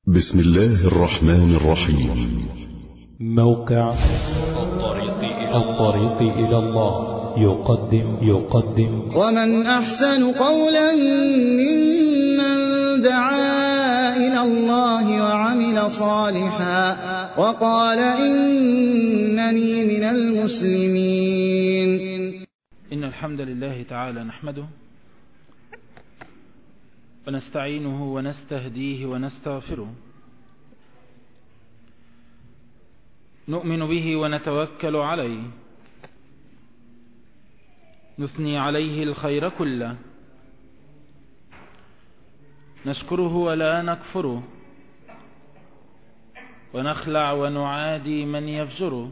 بسم الله الرحمن الرحيم موقع الطريق إلى, الطريق إلى الله يقدم يقدم ومن أحسن قولا ممن دعا إلى الله وعمل صالحا وقال إنني من المسلمين إن الحمد لله تعالى نحمده ونستعينه ونستهديه ونستغفره نؤمن به ونتوكل عليه نثني عليه الخير كله نشكره ولا نكفره ونخلع ونعادي من يفجره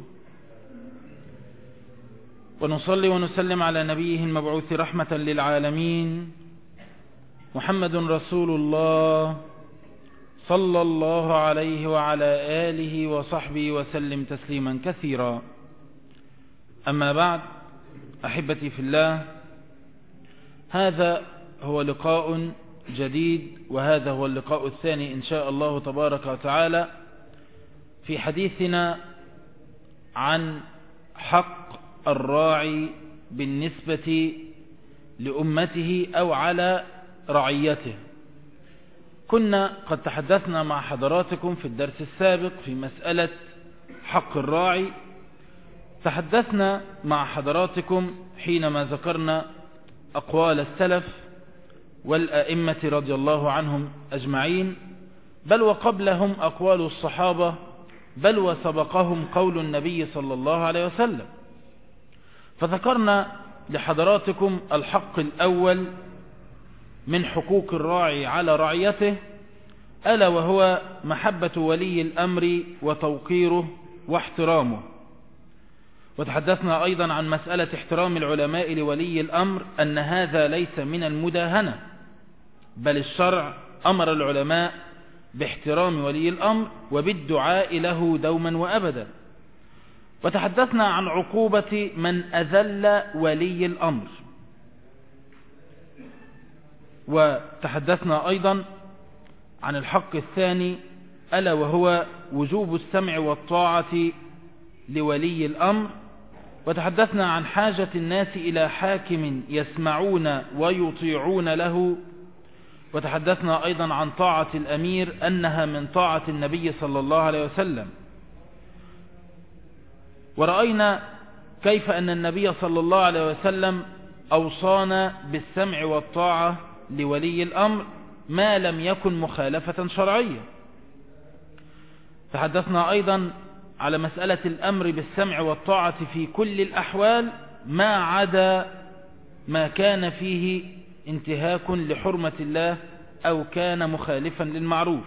ونصلي ونسلم على نبيه المبعوث رحمة للعالمين محمد رسول الله صلى الله عليه وعلى آله وصحبه وسلم تسليما كثيرا أما بعد أحبتي في الله هذا هو لقاء جديد وهذا هو اللقاء الثاني إن شاء الله تبارك وتعالى في حديثنا عن حق الراعي بالنسبة لأمته أو على رعيته كنا قد تحدثنا مع حضراتكم في الدرس السابق في مسألة حق الراعي تحدثنا مع حضراتكم حينما ذكرنا أقوال السلف والأئمة رضي الله عنهم أجمعين بل وقبلهم أقوال الصحابة بل وسبقهم قول النبي صلى الله عليه وسلم فذكرنا لحضراتكم الحق الأول من حقوق الراعي على رعيته ألا وهو محبة ولي الأمر وتوقيره واحترامه وتحدثنا أيضا عن مسألة احترام العلماء لولي الأمر أن هذا ليس من المداهنة بل الشرع أمر العلماء باحترام ولي الأمر وبالدعاء له دوما وأبدا وتحدثنا عن عقوبة من أذل ولي الأمر وتحدثنا أيضا عن الحق الثاني ألا وهو وجوب السمع والطاعة لولي الأمر وتحدثنا عن حاجة الناس إلى حاكم يسمعون ويطيعون له وتحدثنا أيضا عن طاعة الأمير أنها من طاعة النبي صلى الله عليه وسلم ورأينا كيف أن النبي صلى الله عليه وسلم أوصانا بالسمع والطاعة لولي الأمر ما لم يكن مخالفة شرعية تحدثنا أيضا على مسألة الأمر بالسمع والطاعة في كل الأحوال ما عدا ما كان فيه انتهاك لحرمة الله أو كان مخالفا للمعروف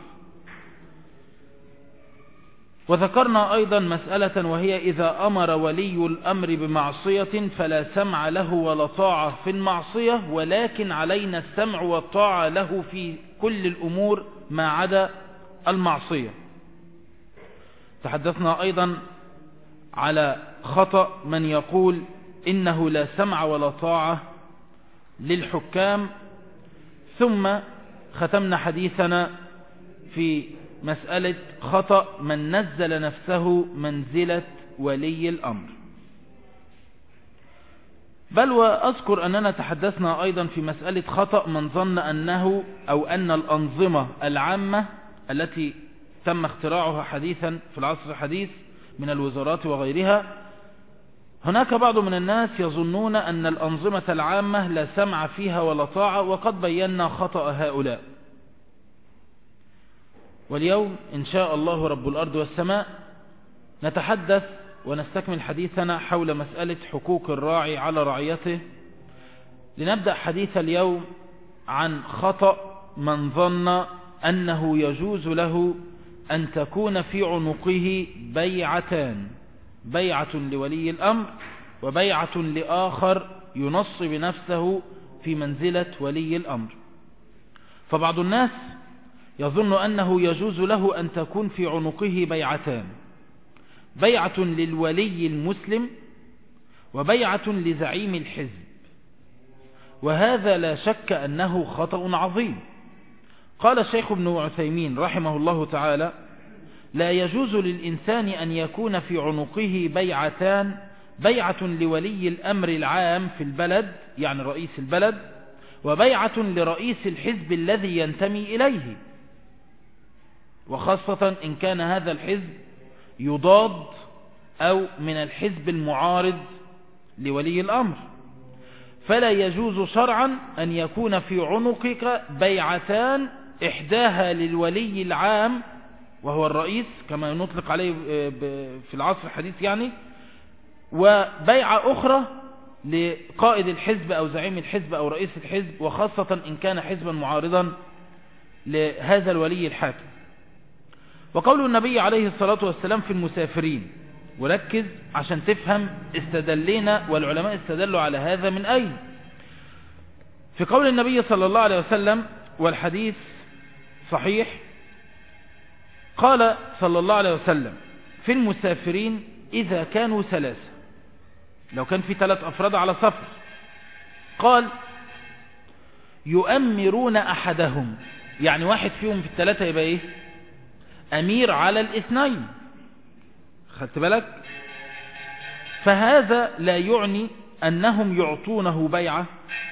وذكرنا أيضا مسألة وهي إذا أمر ولي الأمر بمعصية فلا سمع له ولا طاعة في المعصية ولكن علينا السمع والطاعة له في كل الأمور ما عدا المعصية تحدثنا أيضا على خطأ من يقول إنه لا سمع ولا طاعة للحكام ثم ختمنا حديثنا في مسألة خطأ من نزل نفسه منزلة ولي الأمر بل وأذكر أننا تحدثنا أيضا في مسألة خطأ من ظن أنه أو أن الأنظمة العامة التي تم اختراعها حديثا في العصر الحديث من الوزارات وغيرها هناك بعض من الناس يظنون أن الأنظمة العامة لا سمع فيها ولا طاعة وقد بينا خطأ هؤلاء واليوم إن شاء الله رب الأرض والسماء نتحدث ونستكمل حديثنا حول مسألة حقوق الراعي على رعيته لنبدأ حديث اليوم عن خطأ من ظن أنه يجوز له أن تكون في عنقه بيعتان بيعة لولي الأمر وبيعة لآخر ينصب نفسه في منزلة ولي الأمر فبعض الناس يظن أنه يجوز له أن تكون في عنقه بيعتان بيعة للولي المسلم وبيعة لزعيم الحزب وهذا لا شك أنه خطأ عظيم قال الشيخ ابن عثيمين رحمه الله تعالى لا يجوز للإنسان أن يكون في عنقه بيعتان بيعة لولي الأمر العام في البلد يعني رئيس البلد وبيعة لرئيس الحزب الذي ينتمي إليه وخاصة إن كان هذا الحزب يضاد أو من الحزب المعارض لولي الأمر فلا يجوز شرعا أن يكون في عنقك بيعتان إحداها للولي العام وهو الرئيس كما نطلق عليه في العصر الحديث يعني وبيعة أخرى لقائد الحزب أو زعيم الحزب أو رئيس الحزب وخاصة إن كان حزبا معارضا لهذا الولي الحاكم وقول النبي عليه الصلاة والسلام في المسافرين وركز عشان تفهم استدلنا والعلماء استدلوا على هذا من أين في قول النبي صلى الله عليه وسلم والحديث صحيح قال صلى الله عليه وسلم في المسافرين إذا كانوا ثلاثة لو كان في ثلاث أفراد على سفر قال يؤمرون أحدهم يعني واحد فيهم في الثلاثة يبقى إيه أمير على الاثنين خدت بالك فهذا لا يعني أنهم يعطونه بيعة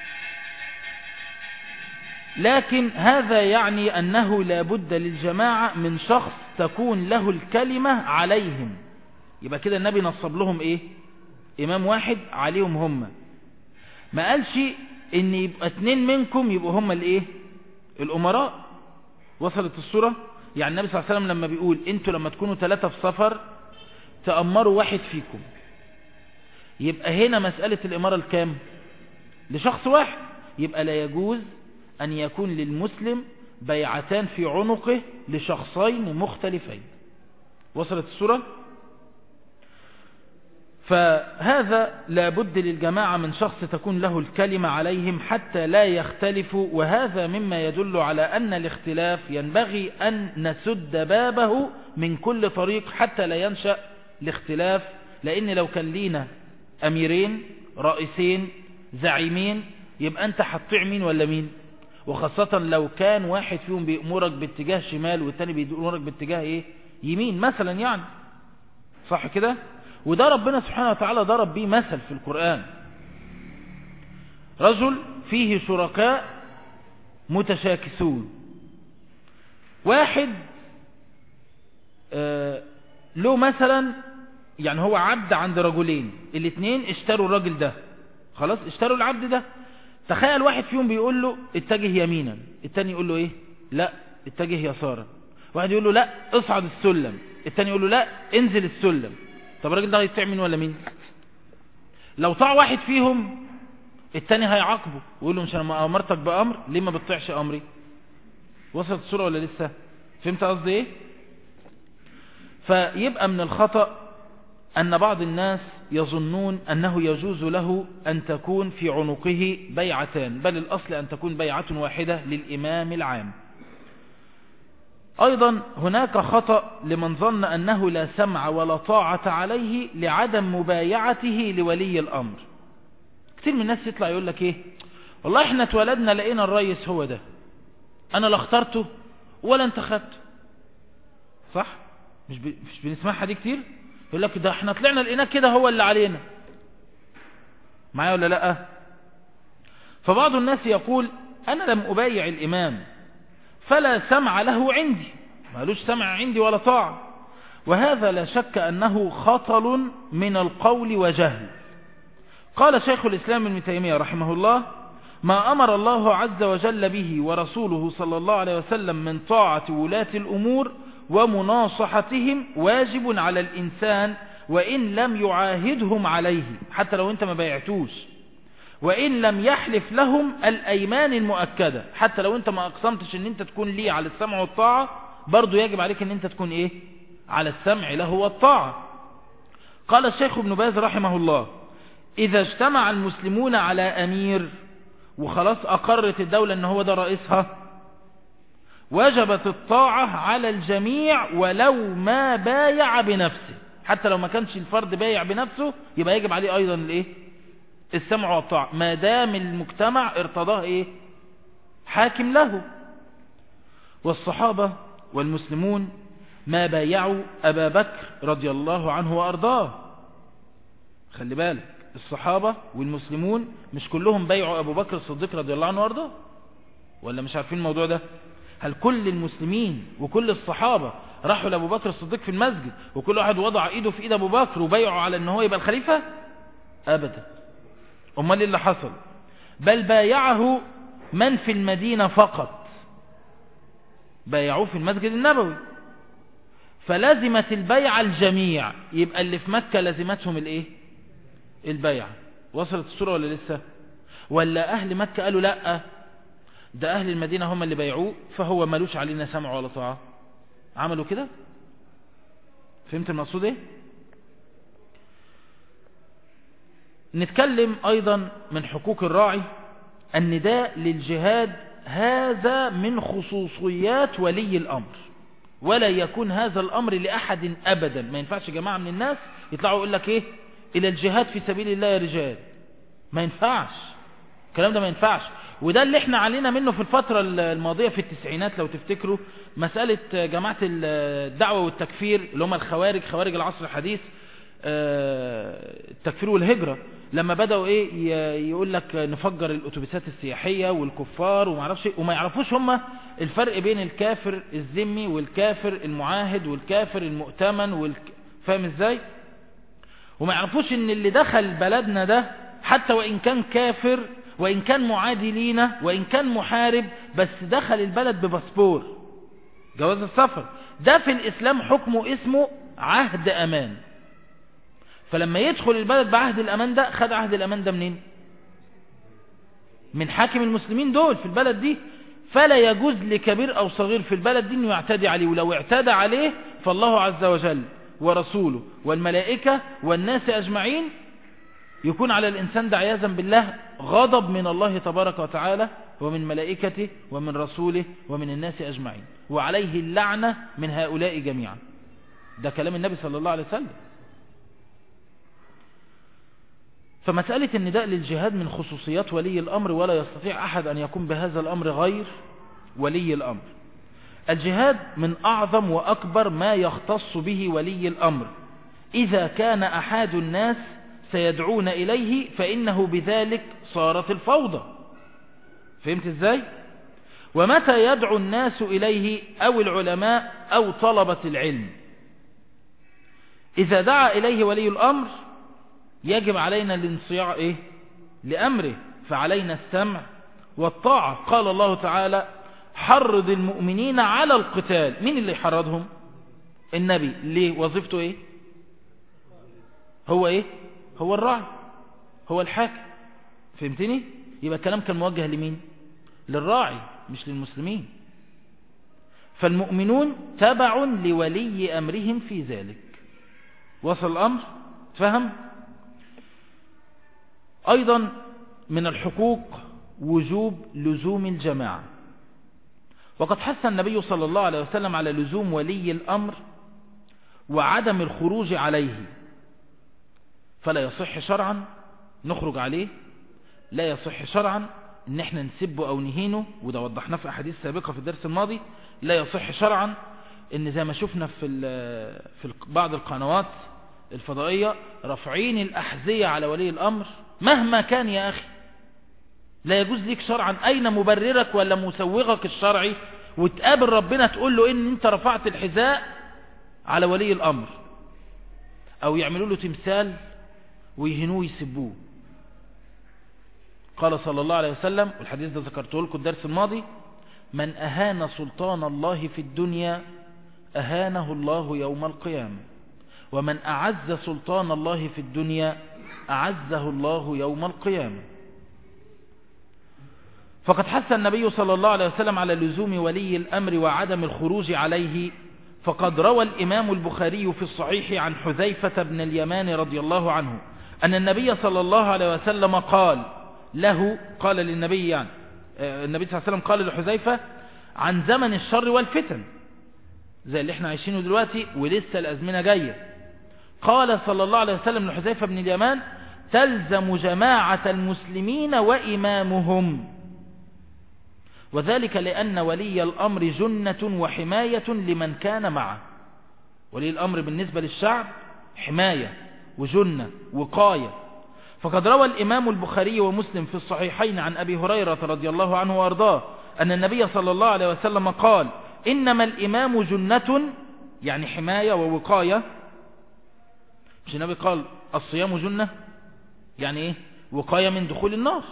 لكن هذا يعني أنه لا بد للجماعة من شخص تكون له الكلمة عليهم يبقى كده النبي نصب لهم إيه إمام واحد عليهم هم ما قالش إن يبقى اتنين منكم يبقوا هم الإيه الأمراء وصلت الصورة يعني النبي صلى الله عليه وسلم لما بيقول انتوا لما تكونوا ثلاثة في سفر تأمروا واحد فيكم يبقى هنا مسألة الإمارة الكام لشخص واحد يبقى لا يجوز أن يكون للمسلم بيعتان في عنقه لشخصين مختلفين وصلت الصورة فهذا لابد للجماعة من شخص تكون له الكلمة عليهم حتى لا يختلفوا وهذا مما يدل على أن الاختلاف ينبغي أن نسد بابه من كل طريق حتى لا ينشأ الاختلاف لأن لو كان لينا أميرين رئيسين زعيمين يبقى أنت هتطيع مين ولا مين وخاصة لو كان واحد فيهم بيأمرك باتجاه شمال والتاني بيأمرك باتجاه ايه يمين مثلا يعني صح كده وده ربنا سبحانه وتعالى ضرب بيه مثل في القرآن رجل فيه شركاء متشاكسون واحد آه له مثلا يعني هو عبد عند رجلين الاثنين اشتروا الراجل ده خلاص اشتروا العبد ده تخيل واحد فيهم بيقول له اتجه يمينا التاني يقول له ايه لا اتجه يسارا واحد يقول له لا اصعد السلم التاني يقول له لا انزل السلم طب الراجل ده هيطيع مين ولا مين لو طاع واحد فيهم التاني هيعاقبه ويقول له مش انا امرتك بامر ليه ما بتطيعش امري وصلت الصوره ولا لسه فهمت قصدي ايه فيبقى من الخطأ أن بعض الناس يظنون أنه يجوز له أن تكون في عنقه بيعتان بل الأصل أن تكون بيعة واحدة للإمام العام أيضا هناك خطأ لمن ظن أنه لا سمع ولا طاعة عليه لعدم مبايعته لولي الأمر كتير من الناس يطلع يقول لك إيه والله احنا اتولدنا لقينا الرئيس هو ده أنا لا اخترته ولا انتخبته صح مش, ب... مش بنسمعها دي كتير يقول لك ده احنا طلعنا لقيناه كده هو اللي علينا معايا ولا لا فبعض الناس يقول انا لم ابايع الامام فلا سمع له عندي مالوش سمع عندي ولا طاعة وهذا لا شك انه خطل من القول وجهل قال شيخ الاسلام ابن تيمية رحمه الله ما امر الله عز وجل به ورسوله صلى الله عليه وسلم من طاعة ولاة الامور ومناصحتهم واجب على الإنسان وإن لم يعاهدهم عليه حتى لو أنت ما بايعتوش وإن لم يحلف لهم الأيمان المؤكدة حتى لو أنت ما أقسمتش أن أنت تكون ليه على السمع والطاعة برضو يجب عليك أن أنت تكون إيه على السمع له والطاعة قال الشيخ ابن باز رحمه الله إذا اجتمع المسلمون على أمير وخلاص أقرت الدولة أن هو ده رئيسها وجبت الطاعة على الجميع ولو ما بايع بنفسه حتى لو ما كانش الفرد بايع بنفسه يبقى يجب عليه أيضا الايه السمع والطاعة ما دام المجتمع ارتضاه ايه حاكم له والصحابة والمسلمون ما بايعوا أبا بكر رضي الله عنه وأرضاه خلي بالك الصحابة والمسلمون مش كلهم بايعوا أبو بكر الصديق رضي الله عنه وأرضاه ولا مش عارفين الموضوع ده هل كل المسلمين وكل الصحابة راحوا لأبو بكر الصديق في المسجد وكل واحد وضع ايده في ايد أبو بكر وبايعوا على ان هو يبقى الخليفة أبدا أمال إيه اللي حصل بل بايعه من في المدينة فقط بايعوه في المسجد النبوي فلزمت البيعة الجميع يبقى اللي في مكة لزمتهم الايه البيعة وصلت الصورة ولا لسه ولا اهل مكة قالوا لا ده اهل المدينة هم اللي بايعوه فهو ملوش علينا سمع ولا طاعة عملوا كده فهمت المقصود ايه نتكلم ايضا من حقوق الراعي النداء للجهاد هذا من خصوصيات ولي الامر ولا يكون هذا الامر لاحد ابدا ما ينفعش جماعة من الناس يطلعوا يقول لك ايه الى الجهاد في سبيل الله يا رجال ما ينفعش الكلام ده ما ينفعش وده اللي احنا علينا منه في الفترة الماضية في التسعينات لو تفتكروا مسألة جماعة الدعوة والتكفير اللي هم الخوارج خوارج العصر الحديث التكفير والهجرة لما بدأوا ايه يقول لك نفجر الاتوبيسات السياحية والكفار وما يعرفش وما يعرفوش هم الفرق بين الكافر الذمي والكافر المعاهد والكافر المؤتمن والك... فاهم ازاي وما يعرفوش ان اللي دخل بلدنا ده حتى وان كان كافر وإن كان معادي لينا وإن كان محارب بس دخل البلد بباسبور جواز السفر ده في الإسلام حكمه اسمه عهد أمان فلما يدخل البلد بعهد الأمان ده خد عهد الأمان ده منين من حاكم المسلمين دول في البلد دي فلا يجوز لكبير أو صغير في البلد دي أنه يعتدي عليه ولو اعتدى عليه فالله عز وجل ورسوله والملائكة والناس أجمعين يكون على الإنسان ده عياذا بالله غضب من الله تبارك وتعالى ومن ملائكته ومن رسوله ومن الناس أجمعين وعليه اللعنة من هؤلاء جميعا ده كلام النبي صلى الله عليه وسلم فمسألة النداء للجهاد من خصوصيات ولي الأمر ولا يستطيع أحد أن يكون بهذا الأمر غير ولي الأمر الجهاد من أعظم وأكبر ما يختص به ولي الأمر إذا كان أحد الناس سيدعون إليه فإنه بذلك صارت الفوضى فهمت ازاي ومتى يدعو الناس إليه أو العلماء أو طلبة العلم إذا دعا إليه ولي الأمر يجب علينا الانصياع إيه؟ لأمره فعلينا السمع والطاعة قال الله تعالى حرض المؤمنين على القتال مين اللي حرضهم النبي ليه وظيفته ايه هو ايه هو الراعي هو الحاكم فهمتني يبقى الكلام كان موجه لمين للراعي مش للمسلمين فالمؤمنون تبع لولي أمرهم في ذلك وصل الأمر فهم أيضا من الحقوق وجوب لزوم الجماعة وقد حث النبي صلى الله عليه وسلم على لزوم ولي الأمر وعدم الخروج عليه فلا يصح شرعا نخرج عليه لا يصح شرعا ان احنا نسبه او نهينه وده وضحناه في احاديث سابقة في الدرس الماضي لا يصح شرعا ان زي ما شفنا في في بعض القنوات الفضائية رافعين الاحذية على ولي الامر مهما كان يا اخي لا يجوز لك شرعا اين مبررك ولا مسوغك الشرعي وتقابل ربنا تقول له ان انت رفعت الحذاء على ولي الامر او يعملوا له تمثال ويهنوه ويسبوه قال صلى الله عليه وسلم والحديث ده ذكرته لكم الدرس الماضي من أهان سلطان الله في الدنيا أهانه الله يوم القيامة ومن أعز سلطان الله في الدنيا أعزه الله يوم القيامة فقد حث النبي صلى الله عليه وسلم على لزوم ولي الأمر وعدم الخروج عليه فقد روى الإمام البخاري في الصحيح عن حذيفة بن اليمان رضي الله عنه أن النبي صلى الله عليه وسلم قال له قال للنبي يعني النبي صلى الله عليه وسلم قال لحذيفة عن زمن الشر والفتن زي اللي احنا عايشينه دلوقتي ولسه الأزمنة جاية قال صلى الله عليه وسلم لحذيفة بن اليمان تلزم جماعة المسلمين وإمامهم وذلك لأن ولي الأمر جنة وحماية لمن كان معه ولي الأمر بالنسبة للشعب حماية وجنة وقاية فقد روى الإمام البخاري ومسلم في الصحيحين عن أبي هريرة رضي الله عنه وأرضاه أن النبي صلى الله عليه وسلم قال إنما الإمام جنة يعني حماية ووقاية مش النبي قال الصيام جنة يعني إيه وقاية من دخول النار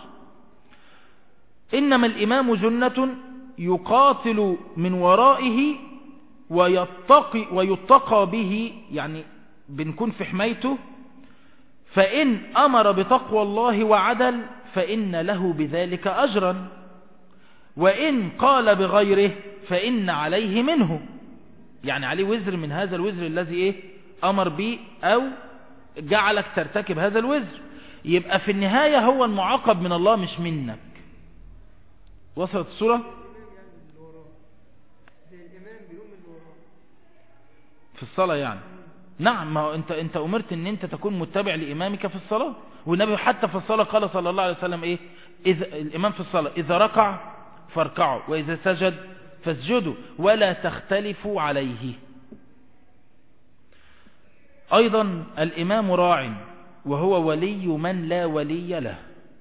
إنما الإمام جنة يقاتل من ورائه ويتقي, ويتقى به يعني بنكون في حمايته فإن أمر بتقوى الله وعدل فإن له بذلك أجرا وإن قال بغيره فإن عليه منه يعني عليه وزر من هذا الوزر الذي إيه أمر به أو جعلك ترتكب هذا الوزر يبقى في النهاية هو المعاقب من الله مش منك وصلت الصورة في الصلاة يعني نعم ما هو انت, انت امرت ان انت تكون متبع لامامك في الصلاة والنبي حتى في الصلاة قال صلى الله عليه وسلم ايه إذا الامام في الصلاة اذا ركع فاركعوا واذا سجد فاسجدوا ولا تختلفوا عليه ايضا الامام راع وهو ولي من لا ولي له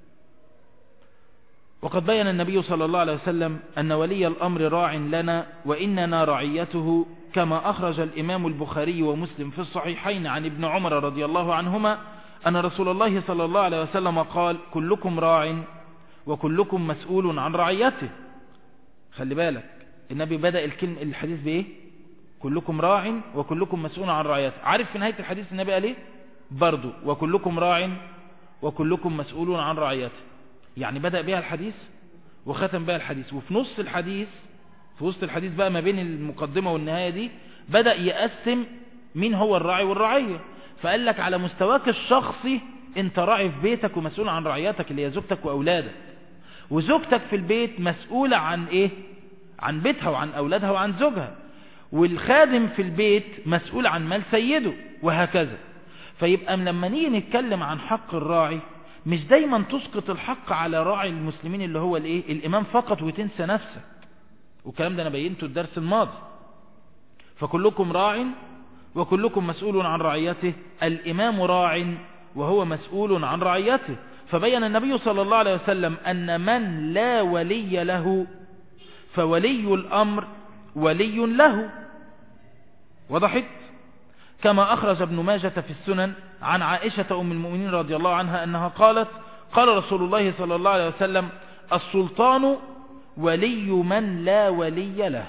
وقد بين النبي صلى الله عليه وسلم أن ولي الأمر راع لنا وإننا رعيته كما أخرج الإمام البخاري ومسلم في الصحيحين عن ابن عمر رضي الله عنهما أن رسول الله صلى الله عليه وسلم قال كلكم راع وكلكم مسؤول عن رعيته خلي بالك النبي بدأ الكلم الحديث بإيه كلكم راع وكلكم مسؤول عن رعيته عارف في نهاية الحديث النبي قال إيه برضو وكلكم راع وكلكم مسؤول عن رعيته يعني بدأ بها الحديث وختم بها الحديث وفي نص الحديث في وسط الحديث بقى ما بين المقدمة والنهاية دي بدأ يقسم مين هو الراعي والرعية فقال لك على مستواك الشخصي انت راعي في بيتك ومسؤول عن رعيتك اللي هي زوجتك وأولادك وزوجتك في البيت مسؤولة عن ايه عن بيتها وعن أولادها وعن زوجها والخادم في البيت مسؤول عن مال سيده وهكذا فيبقى لما نيجي نتكلم عن حق الراعي مش دايما تسقط الحق على راعي المسلمين اللي هو الايه الامام فقط وتنسى نفسك والكلام ده انا بينته الدرس الماضي فكلكم راع وكلكم مسؤول عن رعيته الامام راع وهو مسؤول عن رعيته فبين النبي صلى الله عليه وسلم ان من لا ولي له فولي الامر ولي له وضحت كما أخرج ابن ماجة في السنن عن عائشة أم المؤمنين رضي الله عنها أنها قالت قال رسول الله صلى الله عليه وسلم السلطان ولي من لا ولي له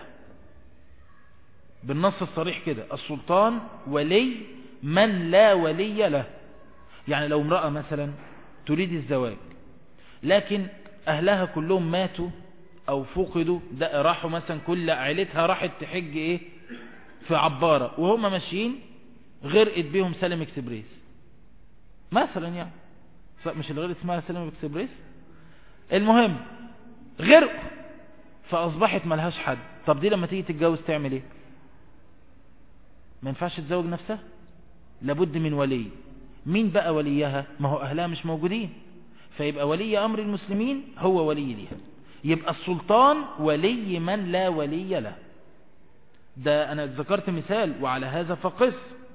بالنص الصريح كده السلطان ولي من لا ولي له يعني لو امرأة مثلا تريد الزواج لكن أهلها كلهم ماتوا أو فقدوا ده راحوا مثلا كل عيلتها راحت تحج إيه في عبارة وهم ماشيين غرقت بيهم سلم اكسبريس مثلا يعني مش اللي غرقت اسمها سلم اكسبريس المهم غرق فاصبحت ملهاش حد طب دي لما تيجي تتجوز تعمل ايه ما ينفعش تزوج نفسها لابد من ولي مين بقى وليها ما هو اهلها مش موجودين فيبقى ولي امر المسلمين هو ولي ليها يبقى السلطان ولي من لا ولي له ده انا ذكرت مثال وعلى هذا فقس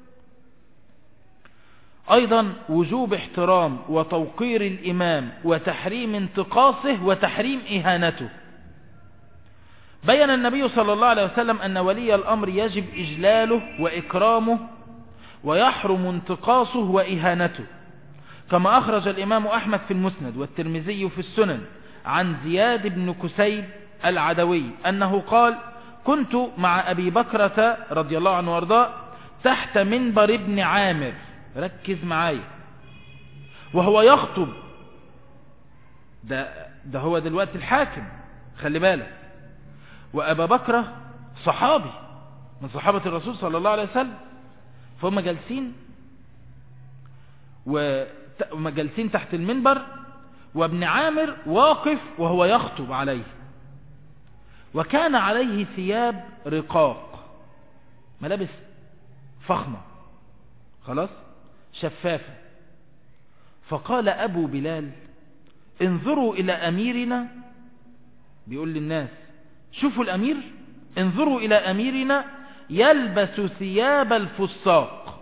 أيضا وجوب احترام وتوقير الإمام وتحريم انتقاصه وتحريم إهانته بين النبي صلى الله عليه وسلم أن ولي الأمر يجب إجلاله وإكرامه ويحرم انتقاصه وإهانته كما أخرج الإمام أحمد في المسند والترمذي في السنن عن زياد بن كسيب العدوي أنه قال كنت مع أبي بكرة رضي الله عنه وارضاه تحت منبر ابن عامر ركز معايا وهو يخطب ده, ده هو دلوقتي الحاكم خلي بالك وأبا بكرة صحابي من صحابة الرسول صلى الله عليه وسلم فهم جالسين وهم جالسين تحت المنبر وابن عامر واقف وهو يخطب عليه وكان عليه ثياب رقاق ملابس فخمة خلاص شفافة فقال أبو بلال انظروا إلى أميرنا بيقول للناس شوفوا الأمير انظروا إلى أميرنا يلبس ثياب الفساق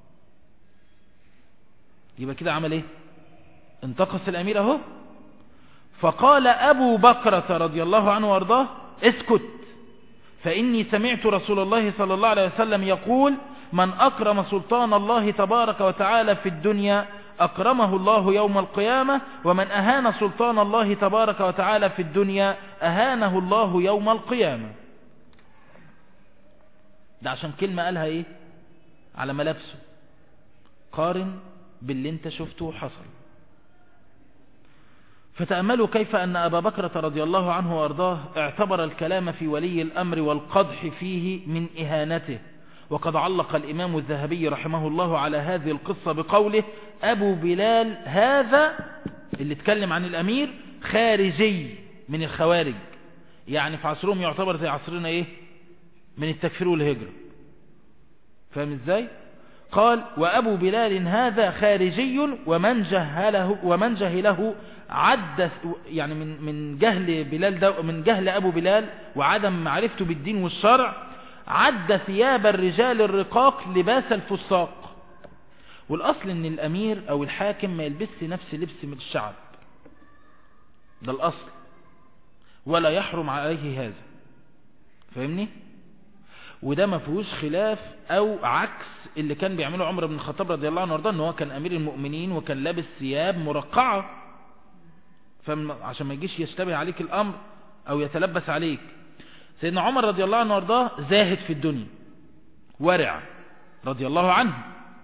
يبقى كده عمل ايه انتقص الأمير اهو فقال أبو بكرة رضي الله عنه وارضاه اسكت فإني سمعت رسول الله صلى الله عليه وسلم يقول من أكرم سلطان الله تبارك وتعالى في الدنيا أكرمه الله يوم القيامة ومن أهان سلطان الله تبارك وتعالى في الدنيا أهانه الله يوم القيامة ده عشان كلمة قالها ايه على ملابسه قارن باللي انت شفته حصل فتأملوا كيف أن أبا بكرة رضي الله عنه وأرضاه اعتبر الكلام في ولي الأمر والقدح فيه من إهانته وقد علق الإمام الذهبي رحمه الله على هذه القصة بقوله أبو بلال هذا اللي اتكلم عن الأمير خارجي من الخوارج يعني في عصرهم يعتبر زي عصرنا إيه من التكفير والهجرة فاهم ازاي قال وأبو بلال هذا خارجي ومن جهله ومن جهله عد يعني من من جهل بلال ده من جهل أبو بلال وعدم معرفته بالدين والشرع عد ثياب الرجال الرقاق لباس الفساق والأصل ان الأمير أو الحاكم ما يلبسش نفس لبس من الشعب ده الأصل ولا يحرم عليه هذا فاهمني وده ما فيهوش خلاف او عكس اللي كان بيعمله عمر بن الخطاب رضي الله عنه وارضاه ان هو كان امير المؤمنين وكان لابس ثياب مرقعه عشان ما يجيش يشتبه عليك الامر او يتلبس عليك سيدنا عمر رضي الله عنه وارضاه زاهد في الدنيا ورع رضي الله عنه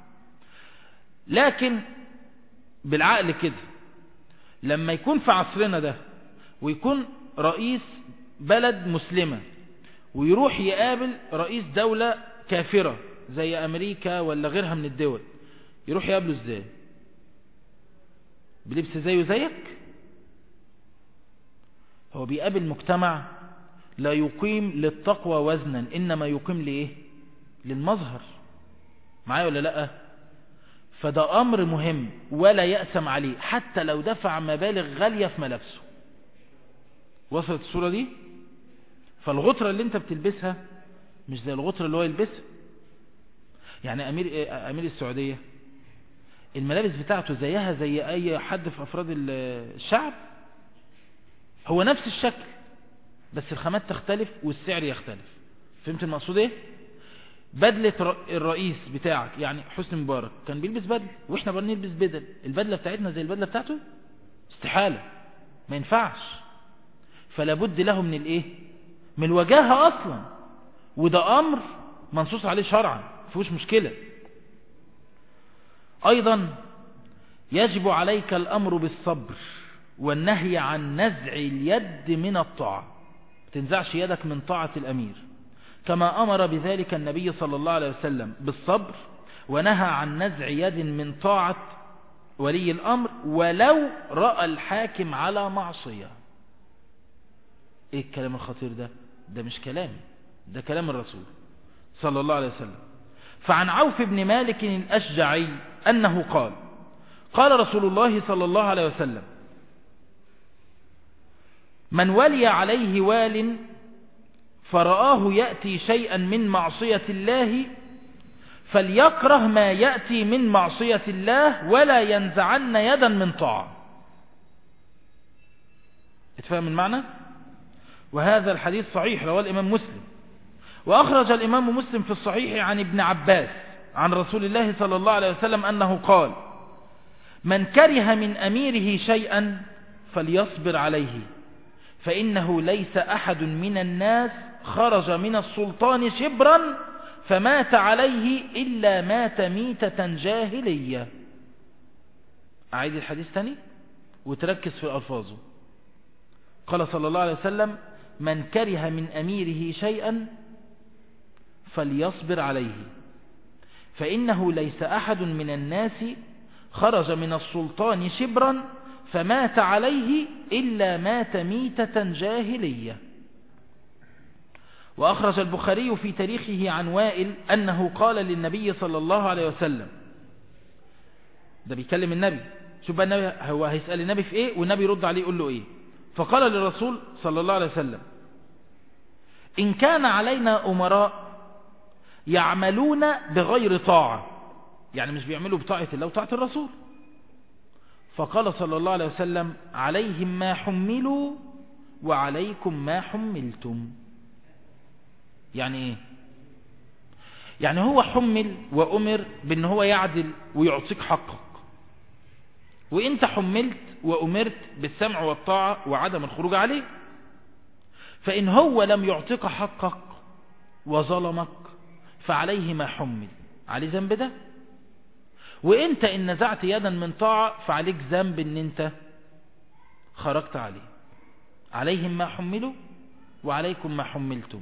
لكن بالعقل كده لما يكون في عصرنا ده ويكون رئيس بلد مسلمة ويروح يقابل رئيس دولة كافرة زي أمريكا ولا غيرها من الدول يروح يقابله ازاي بلبس زيه زيك هو بيقابل مجتمع لا يقيم للتقوى وزنا إنما يقيم لإيه للمظهر معايا ولا لأ فده أمر مهم ولا يأسم عليه حتى لو دفع مبالغ غالية في ملابسه وصلت الصورة دي فالغطرة اللي انت بتلبسها مش زي الغطرة اللي هو يلبسها يعني أمير, أمير السعودية الملابس بتاعته زيها زي أي حد في أفراد الشعب هو نفس الشكل بس الخامات تختلف والسعر يختلف فهمت المقصود ايه بدلة الرئيس بتاعك يعني حسني مبارك كان بيلبس بدل واحنا بقى نلبس بدل البدلة بتاعتنا زي البدلة بتاعته استحالة ما ينفعش فلا بد له من الايه من الوجاهة اصلا وده امر منصوص عليه شرعا فيهوش مشكلة ايضا يجب عليك الامر بالصبر والنهي عن نزع اليد من الطاعة تنزعش يدك من طاعة الامير كما امر بذلك النبي صلى الله عليه وسلم بالصبر ونهى عن نزع يد من طاعة ولي الامر ولو رأى الحاكم على معصية ايه الكلام الخطير ده ده مش كلامي ده كلام الرسول صلى الله عليه وسلم فعن عوف بن مالك الأشجعي أنه قال قال رسول الله صلى الله عليه وسلم من ولي عليه وال فرآه يأتي شيئا من معصية الله فليكره ما يأتي من معصية الله ولا ينزعن يدا من طاعة اتفهم المعنى وهذا الحديث صحيح رواه الإمام مسلم وأخرج الإمام مسلم في الصحيح عن ابن عباس عن رسول الله صلى الله عليه وسلم أنه قال من كره من أميره شيئا فليصبر عليه فإنه ليس أحد من الناس خرج من السلطان شبرا فمات عليه إلا مات ميتة جاهلية أعيد الحديث تاني وتركز في ألفاظه قال صلى الله عليه وسلم من كره من أميره شيئا فليصبر عليه فإنه ليس أحد من الناس خرج من السلطان شبرا فمات عليه إلا مات ميتة جاهلية وأخرج البخاري في تاريخه عن وائل أنه قال للنبي صلى الله عليه وسلم ده بيكلم النبي شوف بقى النبي هو هيسأل النبي في ايه والنبي يرد عليه يقول له ايه فقال للرسول صلى الله عليه وسلم إن كان علينا أمراء يعملون بغير طاعة يعني مش بيعملوا بطاعة الله وطاعة الرسول فقال صلى الله عليه وسلم عليهم ما حملوا وعليكم ما حملتم يعني ايه يعني هو حمل وأمر بأن هو يعدل ويعطيك حقك وانت حملت وأمرت بالسمع والطاعة وعدم الخروج عليه فإن هو لم يعطيك حقك وظلمك فعليه ما حمل عليه ذنب ده وانت ان نزعت يدا من طاعة فعليك ذنب ان انت خرجت عليه عليهم ما حملوا وعليكم ما حملتم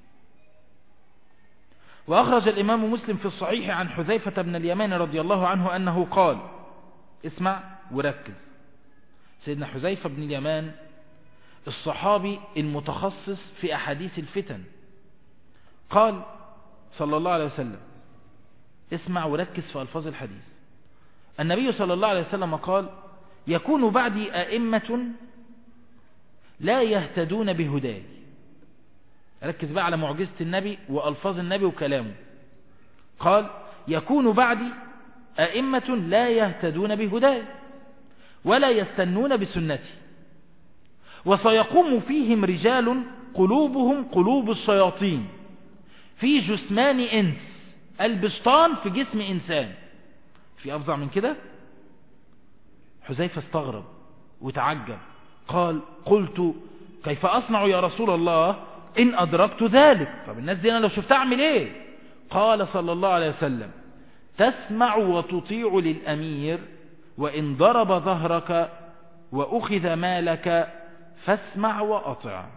وأخرج الإمام مسلم في الصحيح عن حذيفة بن اليمان رضي الله عنه أنه قال اسمع وركز سيدنا حذيفة بن اليمان الصحابي المتخصص في أحاديث الفتن قال صلى الله عليه وسلم اسمع وركز في ألفاظ الحديث النبي صلى الله عليه وسلم قال يكون بعدي أئمة لا يهتدون بهداي ركز بقى على معجزة النبي وألفاظ النبي وكلامه قال يكون بعدي أئمة لا يهتدون بهداي ولا يستنون بسنتي وسيقوم فيهم رجال قلوبهم قلوب الشياطين في جثمان إنس البشطان في جسم إنسان في أفضع من كده حذيفة استغرب وتعجب قال قلت كيف أصنع يا رسول الله إن أدركت ذلك طب الناس دي أنا لو شفت أعمل إيه قال صلى الله عليه وسلم تسمع وتطيع للأمير وإن ضرب ظهرك وأخذ مالك فاسمع وأطع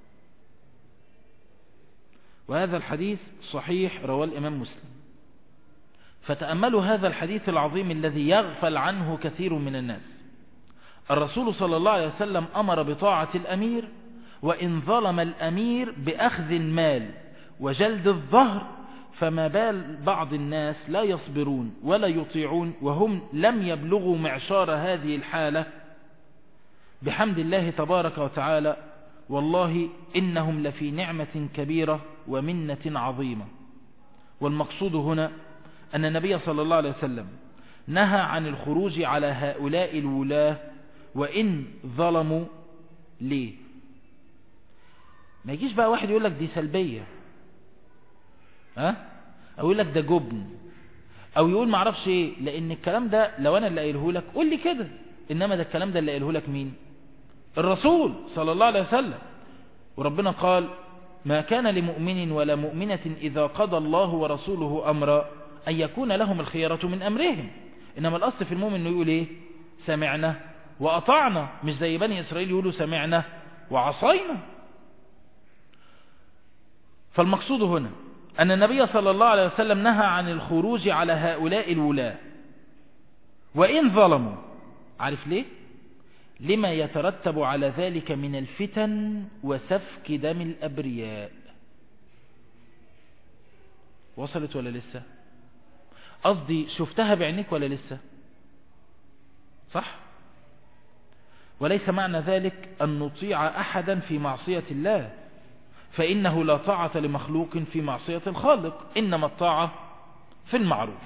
وهذا الحديث صحيح رواه الإمام مسلم فتأملوا هذا الحديث العظيم الذي يغفل عنه كثير من الناس الرسول صلى الله عليه وسلم أمر بطاعة الأمير وإن ظلم الأمير بأخذ المال وجلد الظهر فما بال بعض الناس لا يصبرون ولا يطيعون وهم لم يبلغوا معشار هذه الحالة بحمد الله تبارك وتعالى والله إنهم لفي نعمة كبيرة ومنة عظيمة والمقصود هنا أن النبي صلى الله عليه وسلم نهى عن الخروج على هؤلاء الولاة وإن ظلموا ليه ما يجيش بقى واحد يقول لك دي سلبية ها أو يقول لك ده جبن أو يقول معرفش إيه لأن الكلام ده لو أنا اللي قايله لك قول لي كده إنما ده الكلام ده اللي قايله لك مين الرسول صلى الله عليه وسلم وربنا قال ما كان لمؤمن ولا مؤمنة إذا قضى الله ورسوله أمرا أن يكون لهم الخيرة من أمرهم إنما الأصل في المؤمن أنه يقول إيه سمعنا وأطعنا مش زي بني إسرائيل يقولوا سمعنا وعصينا فالمقصود هنا أن النبي صلى الله عليه وسلم نهى عن الخروج على هؤلاء الولاة وإن ظلموا عارف ليه لما يترتب على ذلك من الفتن وسفك دم الأبرياء وصلت ولا لسه قصدي شفتها بعينيك ولا لسه صح وليس معنى ذلك أن نطيع أحدا في معصية الله فإنه لا طاعة لمخلوق في معصية الخالق إنما الطاعة في المعروف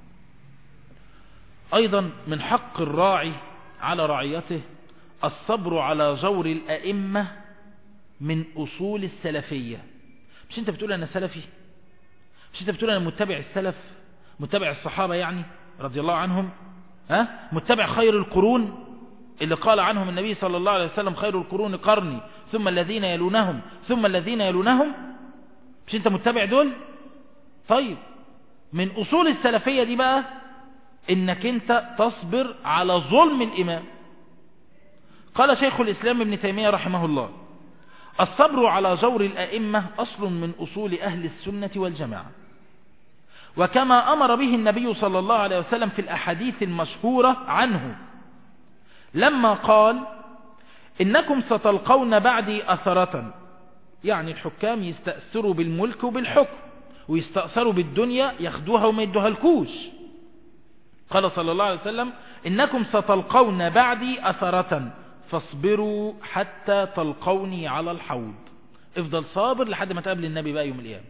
أيضا من حق الراعي على رعيته الصبر على جور الأئمة من أصول السلفية مش أنت بتقول أنا سلفي مش أنت بتقول أنا متبع السلف متبع الصحابة يعني رضي الله عنهم ها متبع خير القرون اللي قال عنهم النبي صلى الله عليه وسلم خير القرون قرني ثم الذين يلونهم ثم الذين يلونهم مش انت متبع دول طيب من أصول السلفية دي بقى انك انت تصبر على ظلم الإمام قال شيخ الإسلام ابن تيمية رحمه الله الصبر على جور الأئمة أصل من أصول أهل السنة والجماعة وكما أمر به النبي صلى الله عليه وسلم في الأحاديث المشهورة عنه لما قال إنكم ستلقون بعدي أثرة يعني الحكام يستأثروا بالملك وبالحكم ويستأثروا بالدنيا ياخدوها وما يدوها الكوش قال صلى الله عليه وسلم إنكم ستلقون بعدي أثرة فاصبروا حتى تلقوني على الحوض افضل صابر لحد ما تقابل النبي بقى يوم القيامة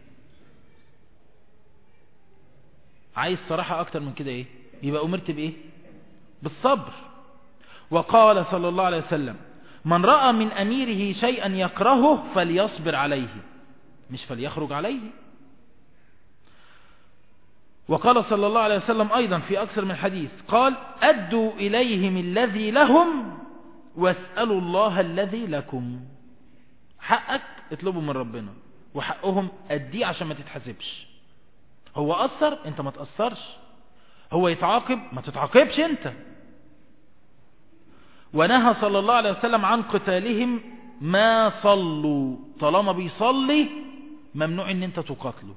عايز صراحة اكتر من كده ايه يبقى امرت بايه بالصبر وقال صلى الله عليه وسلم من رأى من اميره شيئا يكرهه فليصبر عليه مش فليخرج عليه وقال صلى الله عليه وسلم أيضا في أكثر من حديث قال أدوا إليهم الذي لهم واسألوا الله الذي لكم حقك اطلبوا من ربنا وحقهم أديه عشان ما تتحسبش هو أثر انت ما تأثرش هو يتعاقب ما تتعاقبش انت ونهى صلى الله عليه وسلم عن قتالهم ما صلوا طالما بيصلي ممنوع ان انت تقاتله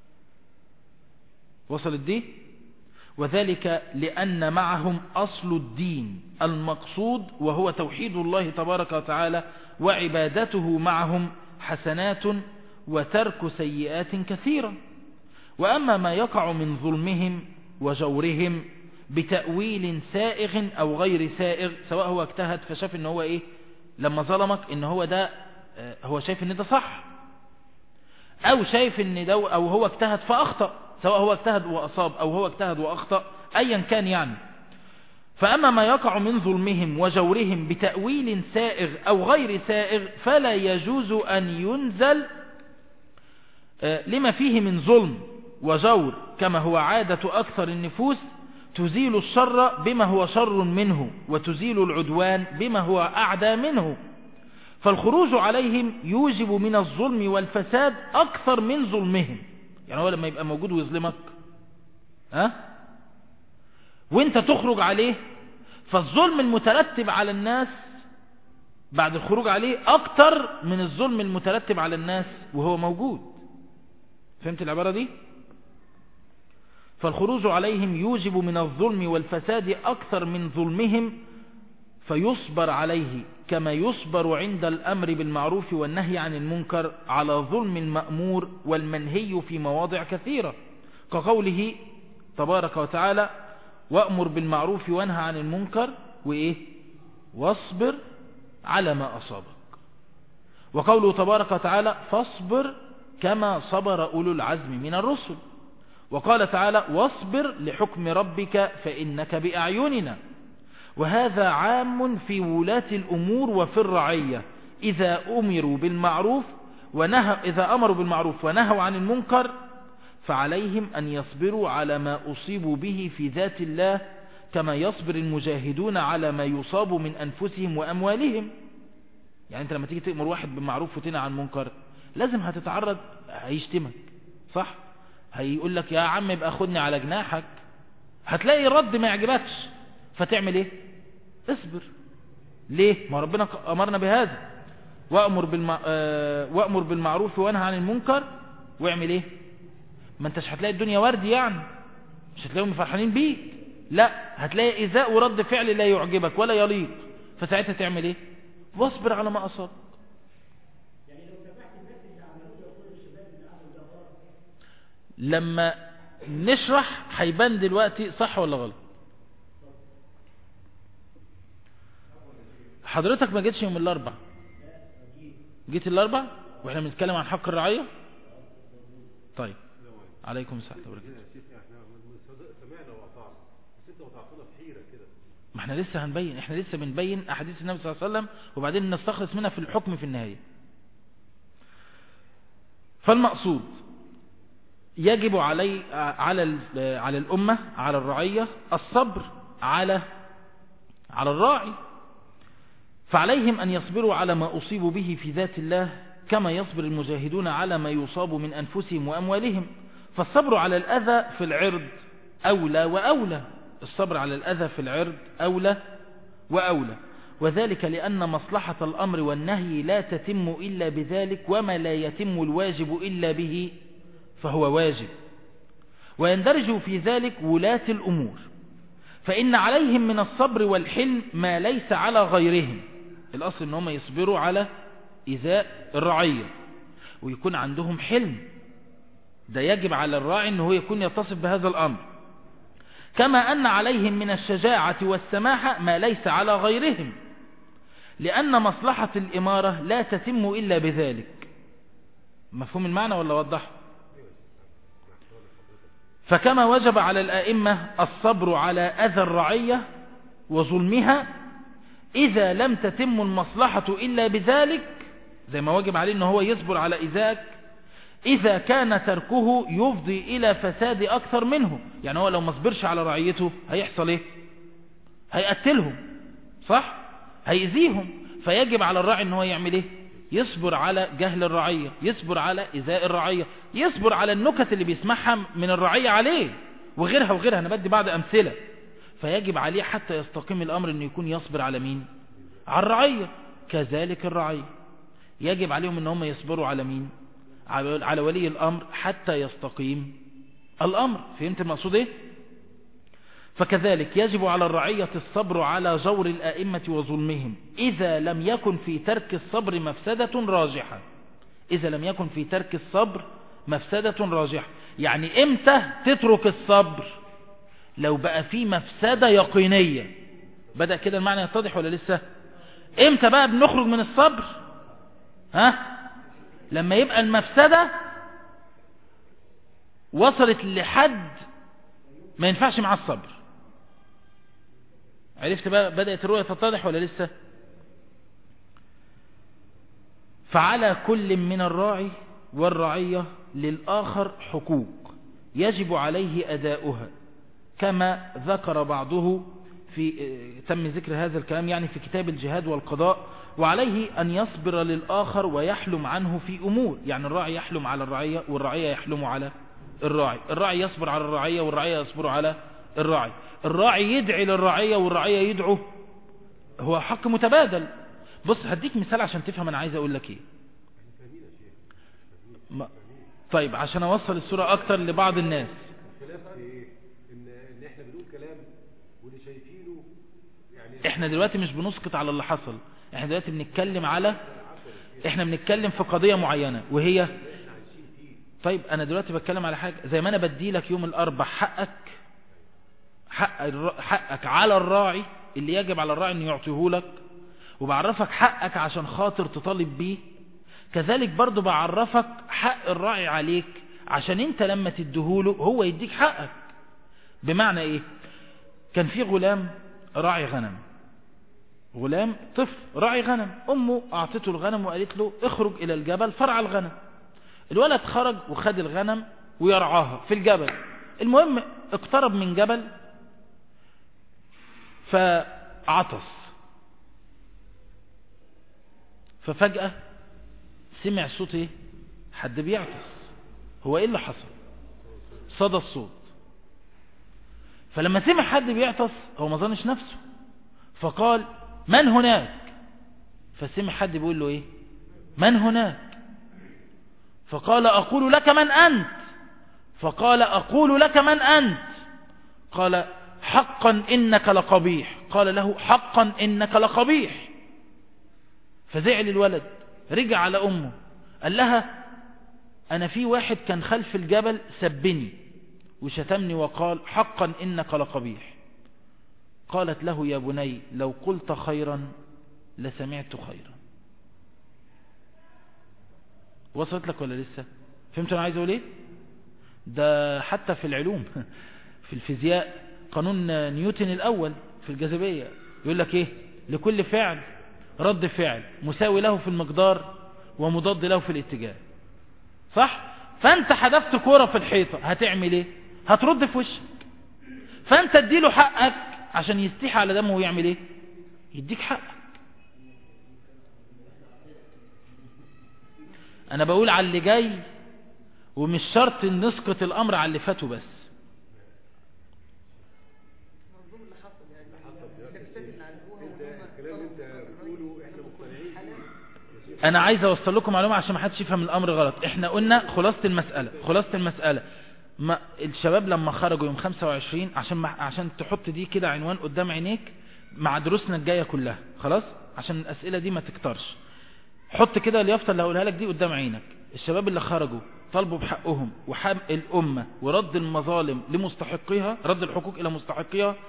وصلت دي وذلك لأن معهم أصل الدين المقصود وهو توحيد الله تبارك وتعالى وعبادته معهم حسنات وترك سيئات كثيرة وأما ما يقع من ظلمهم وجورهم بتأويل سائغ أو غير سائغ سواء هو اجتهد فشاف ان هو ايه لما ظلمك ان هو ده هو شايف ان ده صح او شايف ان ده او هو اجتهد فاخطأ سواء هو اجتهد وأصاب أو هو اجتهد وأخطأ أيا كان يعني فأما ما يقع من ظلمهم وجورهم بتأويل سائغ أو غير سائغ فلا يجوز أن ينزل لما فيه من ظلم وجور كما هو عادة أكثر النفوس تزيل الشر بما هو شر منه وتزيل العدوان بما هو أعدى منه فالخروج عليهم يوجب من الظلم والفساد أكثر من ظلمهم يعني هو لما يبقى موجود ويظلمك ها وانت تخرج عليه فالظلم المترتب على الناس بعد الخروج عليه اكتر من الظلم المترتب على الناس وهو موجود فهمت العبارة دي فالخروج عليهم يوجب من الظلم والفساد اكثر من ظلمهم فيصبر عليه كما يصبر عند الأمر بالمعروف والنهي عن المنكر على ظلم المأمور والمنهي في مواضع كثيرة كقوله تبارك وتعالى وأمر بالمعروف وانهى عن المنكر وإيه واصبر على ما أصابك وقوله تبارك وتعالى فاصبر كما صبر أولو العزم من الرسل وقال تعالى واصبر لحكم ربك فإنك بأعيننا وهذا عام في ولاة الأمور وفي الرعية إذا أمروا بالمعروف ونهى إذا أمروا بالمعروف ونهوا عن المنكر فعليهم أن يصبروا على ما أصيبوا به في ذات الله كما يصبر المجاهدون على ما يصاب من أنفسهم وأموالهم يعني أنت لما تيجي تأمر واحد بالمعروف وتنهى عن المنكر لازم هتتعرض هيشتمك صح هيقول لك يا عم يبقى خدني على جناحك هتلاقي رد ما يعجبكش فتعمل ايه اصبر ليه ما ربنا امرنا بهذا وامر بالمع... آه... وامر بالمعروف وانهى عن المنكر واعمل ايه ما انتش هتلاقي الدنيا وردي يعني مش هتلاقيهم فرحانين بيك لا هتلاقي ايذاء ورد فعل لا يعجبك ولا يليق فساعتها تعمل ايه واصبر على ما اصاب لما نشرح هيبان دلوقتي صح ولا غلط حضرتك ما جيتش يوم الاربع جيت الاربع واحنا بنتكلم عن حق الرعية طيب عليكم السلام ما احنا لسه هنبين احنا لسه بنبين احاديث النبي صلى الله عليه وسلم وبعدين نستخلص منها في الحكم في النهاية فالمقصود يجب علي على على الأمة على الرعية الصبر على على الراعي فعليهم أن يصبروا على ما أصيبوا به في ذات الله كما يصبر المجاهدون على ما يصاب من أنفسهم وأموالهم فالصبر على الأذى في العرض أولى وأولى الصبر على الأذى في العرض أولى وأولى وذلك لأن مصلحة الأمر والنهي لا تتم إلا بذلك وما لا يتم الواجب إلا به فهو واجب ويندرج في ذلك ولاة الأمور فإن عليهم من الصبر والحلم ما ليس على غيرهم الأصل أنهم يصبروا على إزاء الرعية ويكون عندهم حلم ده يجب على الراعي أنه يكون يتصف بهذا الأمر كما أن عليهم من الشجاعة والسماحة ما ليس على غيرهم لأن مصلحة الإمارة لا تتم إلا بذلك مفهوم المعنى ولا وضح فكما وجب على الآئمة الصبر على أذى الرعية وظلمها إذا لم تتم المصلحة إلا بذلك زي ما واجب عليه أنه هو يصبر على إذاك إذا كان تركه يفضي إلى فساد أكثر منه يعني هو لو ما صبرش على رعيته هيحصل إيه هيقتلهم صح هيأذيهم فيجب على الراعي أنه يعمل إيه يصبر على جهل الرعية يصبر على إزاء الرعية يصبر على النكت اللي بيسمعها من الرعية عليه وغيرها وغيرها أنا بدي بعض أمثلة فيجب عليه حتى يستقيم الأمر أنه يكون يصبر على مين على الرعية كذلك الرعية يجب عليهم أن هم يصبروا على مين على ولي الأمر حتى يستقيم الأمر فهمت المقصود إيه فكذلك يجب على الرعية الصبر على جور الآئمة وظلمهم إذا لم يكن في ترك الصبر مفسدة راجحة إذا لم يكن في ترك الصبر مفسدة راجحة يعني إمتى تترك الصبر لو بقى في مفسدة يقينية بدأ كده المعنى يتضح ولا لسه إمتى بقى بنخرج من الصبر ها لما يبقى المفسدة وصلت لحد ما ينفعش مع الصبر عرفت بقى بدأت الرؤية تتضح ولا لسه فعلى كل من الراعي والرعية للآخر حقوق يجب عليه أداؤها كما ذكر بعضه في تم ذكر هذا الكلام يعني في كتاب الجهاد والقضاء وعليه أن يصبر للآخر ويحلم عنه في أمور يعني الراعي يحلم على الرعية والرعية يحلم على الراعي الراعي يصبر على الرعية والرعية يصبر على الراعي الراعي يدعي للرعية والرعية يدعو هو حق متبادل بص هديك مثال عشان تفهم أنا عايز أقول لك إيه ما طيب عشان أوصل الصورة أكتر لبعض الناس الخلاف في ايه ان ان احنا بنقول كلام واللي شايفينه يعني احنا دلوقتي مش بنسقط على اللي حصل احنا دلوقتي بنتكلم على احنا بنتكلم في قضية معينة وهي طيب انا دلوقتي بتكلم على حاجة زي ما انا بدي لك يوم الاربع حقك حق الر- حقك على الراعي اللي يجب على الراعي انه يعطيه لك وبعرفك حقك عشان خاطر تطالب بيه كذلك برضو بعرفك حق الراعي عليك عشان انت لما تديهوله هو يديك حقك بمعنى ايه كان في غلام راعي غنم غلام طفل راعي غنم امه اعطته الغنم وقالت له اخرج الى الجبل فرع الغنم الولد خرج وخد الغنم ويرعاها في الجبل المهم اقترب من جبل فعطس ففجأة سمع صوت ايه حد بيعطس هو ايه اللي حصل صدى الصوت فلما سمع حد بيعطس هو ما ظنش نفسه فقال من هناك فسمع حد بيقول له ايه من هناك فقال اقول لك من انت فقال اقول لك من انت قال حقا انك لقبيح قال له حقا انك لقبيح فزعل الولد رجع على امه قال لها انا في واحد كان خلف الجبل سبني وشتمني وقال حقا انك لقبيح قالت له يا بني لو قلت خيرا لسمعت خيرا وصلت لك ولا لسه فهمت انا عايز اقول ايه ده حتى في العلوم في الفيزياء قانون نيوتن الاول في الجاذبية يقول لك ايه لكل فعل رد فعل مساوي له في المقدار ومضاد له في الاتجاه صح فانت حدفت كورة في الحيطة هتعمل ايه هترد في وشك فانت اديله حقك عشان يستيح على دمه ويعمل ايه يديك حقك انا بقول على اللي جاي ومش شرط نسقط الامر على اللي فاته بس الكلام اللي انت بتقوله احنا مقتنعين انا عايز اوصل لكم معلومه عشان ما حدش يفهم الامر غلط احنا قلنا خلاصه المساله خلاصه المساله ما الشباب لما خرجوا يوم 25 عشان ما عشان تحط دي كده عنوان قدام عينيك مع دروسنا الجايه كلها خلاص عشان الاسئله دي ما تكترش حط كده اليافطه اللي هقولها لك دي قدام عينك الشباب اللي خرجوا طالبوا بحقهم وحق الامه ورد المظالم لمستحقيها رد الحقوق الى مستحقيها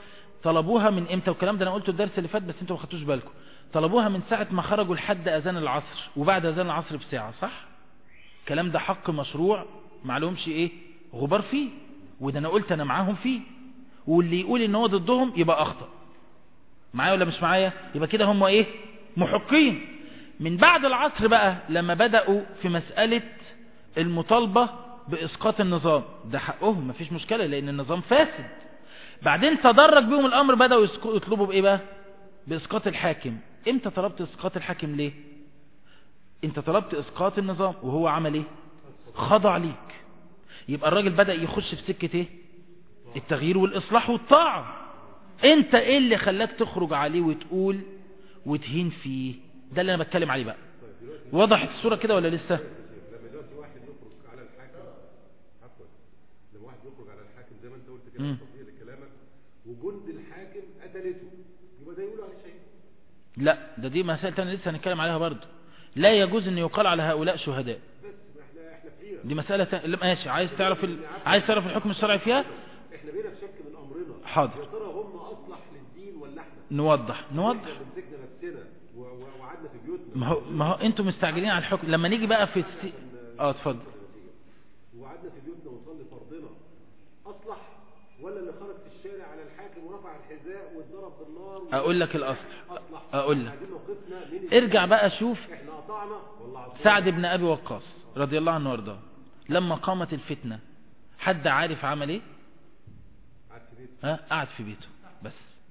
طلبوها من امتى والكلام ده انا قلته الدرس اللي فات بس انتوا ما خدتوش بالكم طلبوها من ساعة ما خرجوا لحد اذان العصر وبعد اذان العصر بساعة صح الكلام ده حق مشروع معلومش ايه غبار فيه وده انا قلت انا معاهم فيه واللي يقول ان هو ضدهم يبقى اخطأ معايا ولا مش معايا يبقى كده هم ايه محقين من بعد العصر بقى لما بدأوا في مسألة المطالبة بإسقاط النظام ده حقهم مفيش مشكلة لأن النظام فاسد بعدين تدرج بهم الأمر بدأوا يسك- يطلبوا بإيه بقى بإسقاط الحاكم امتى طلبت إسقاط الحاكم ليه انت طلبت إسقاط النظام وهو عمل ايه خضع ليك يبقى الراجل بدأ يخش في سكة ايه التغيير والإصلاح والطاعة انت ايه اللي خلاك تخرج عليه وتقول وتهين فيه ده اللي انا بتكلم عليه بقى وضحت الصورة كده ولا لسه لما دلوقتي واحد يخرج على الحاكم عفوا لما واحد يخرج على الحاكم زي ما انت قلت كده مم. تصديق لكلامك وجند الحاكم قتلته يبقى ده يقولوا عليه شهيد لا ده دي مسألة تانية لسه هنتكلم عليها برضه لا يجوز ان يقال على هؤلاء شهداء بس ما احنا احنا في حيره دي مسألة تانية لا، ماشي عايز تعرف ال... عايز تعرف الحكم الشرعي فيها احنا بقينا في شك من امرنا حاضر. يا ترى هم اصلح للدين ولا احنا نوضح نوضح احنا اللي مسكنا نفسنا و- و- وقعدنا في بيوتنا ما هو ما هو انتوا مستعجلين على الحكم لما نيجي بقى في السي... اه اتفضل وقعدنا في بيوتنا ونصلي فرضنا اصلح ولا اللي خرج في الشارع على الحاكم ورفع الحذاء واتضرب بالنار و- اقول لك الاصل اصلح اقول لك عايزين موقفنا من ارجع بقى شوف احنا قطعنا ولا عصينا سعد بن ابي وقاص رضي الله عنه وارضاه لما قامت الفتنة حد عارف عمل ايه قعد في بيته ها قعد في بيته بس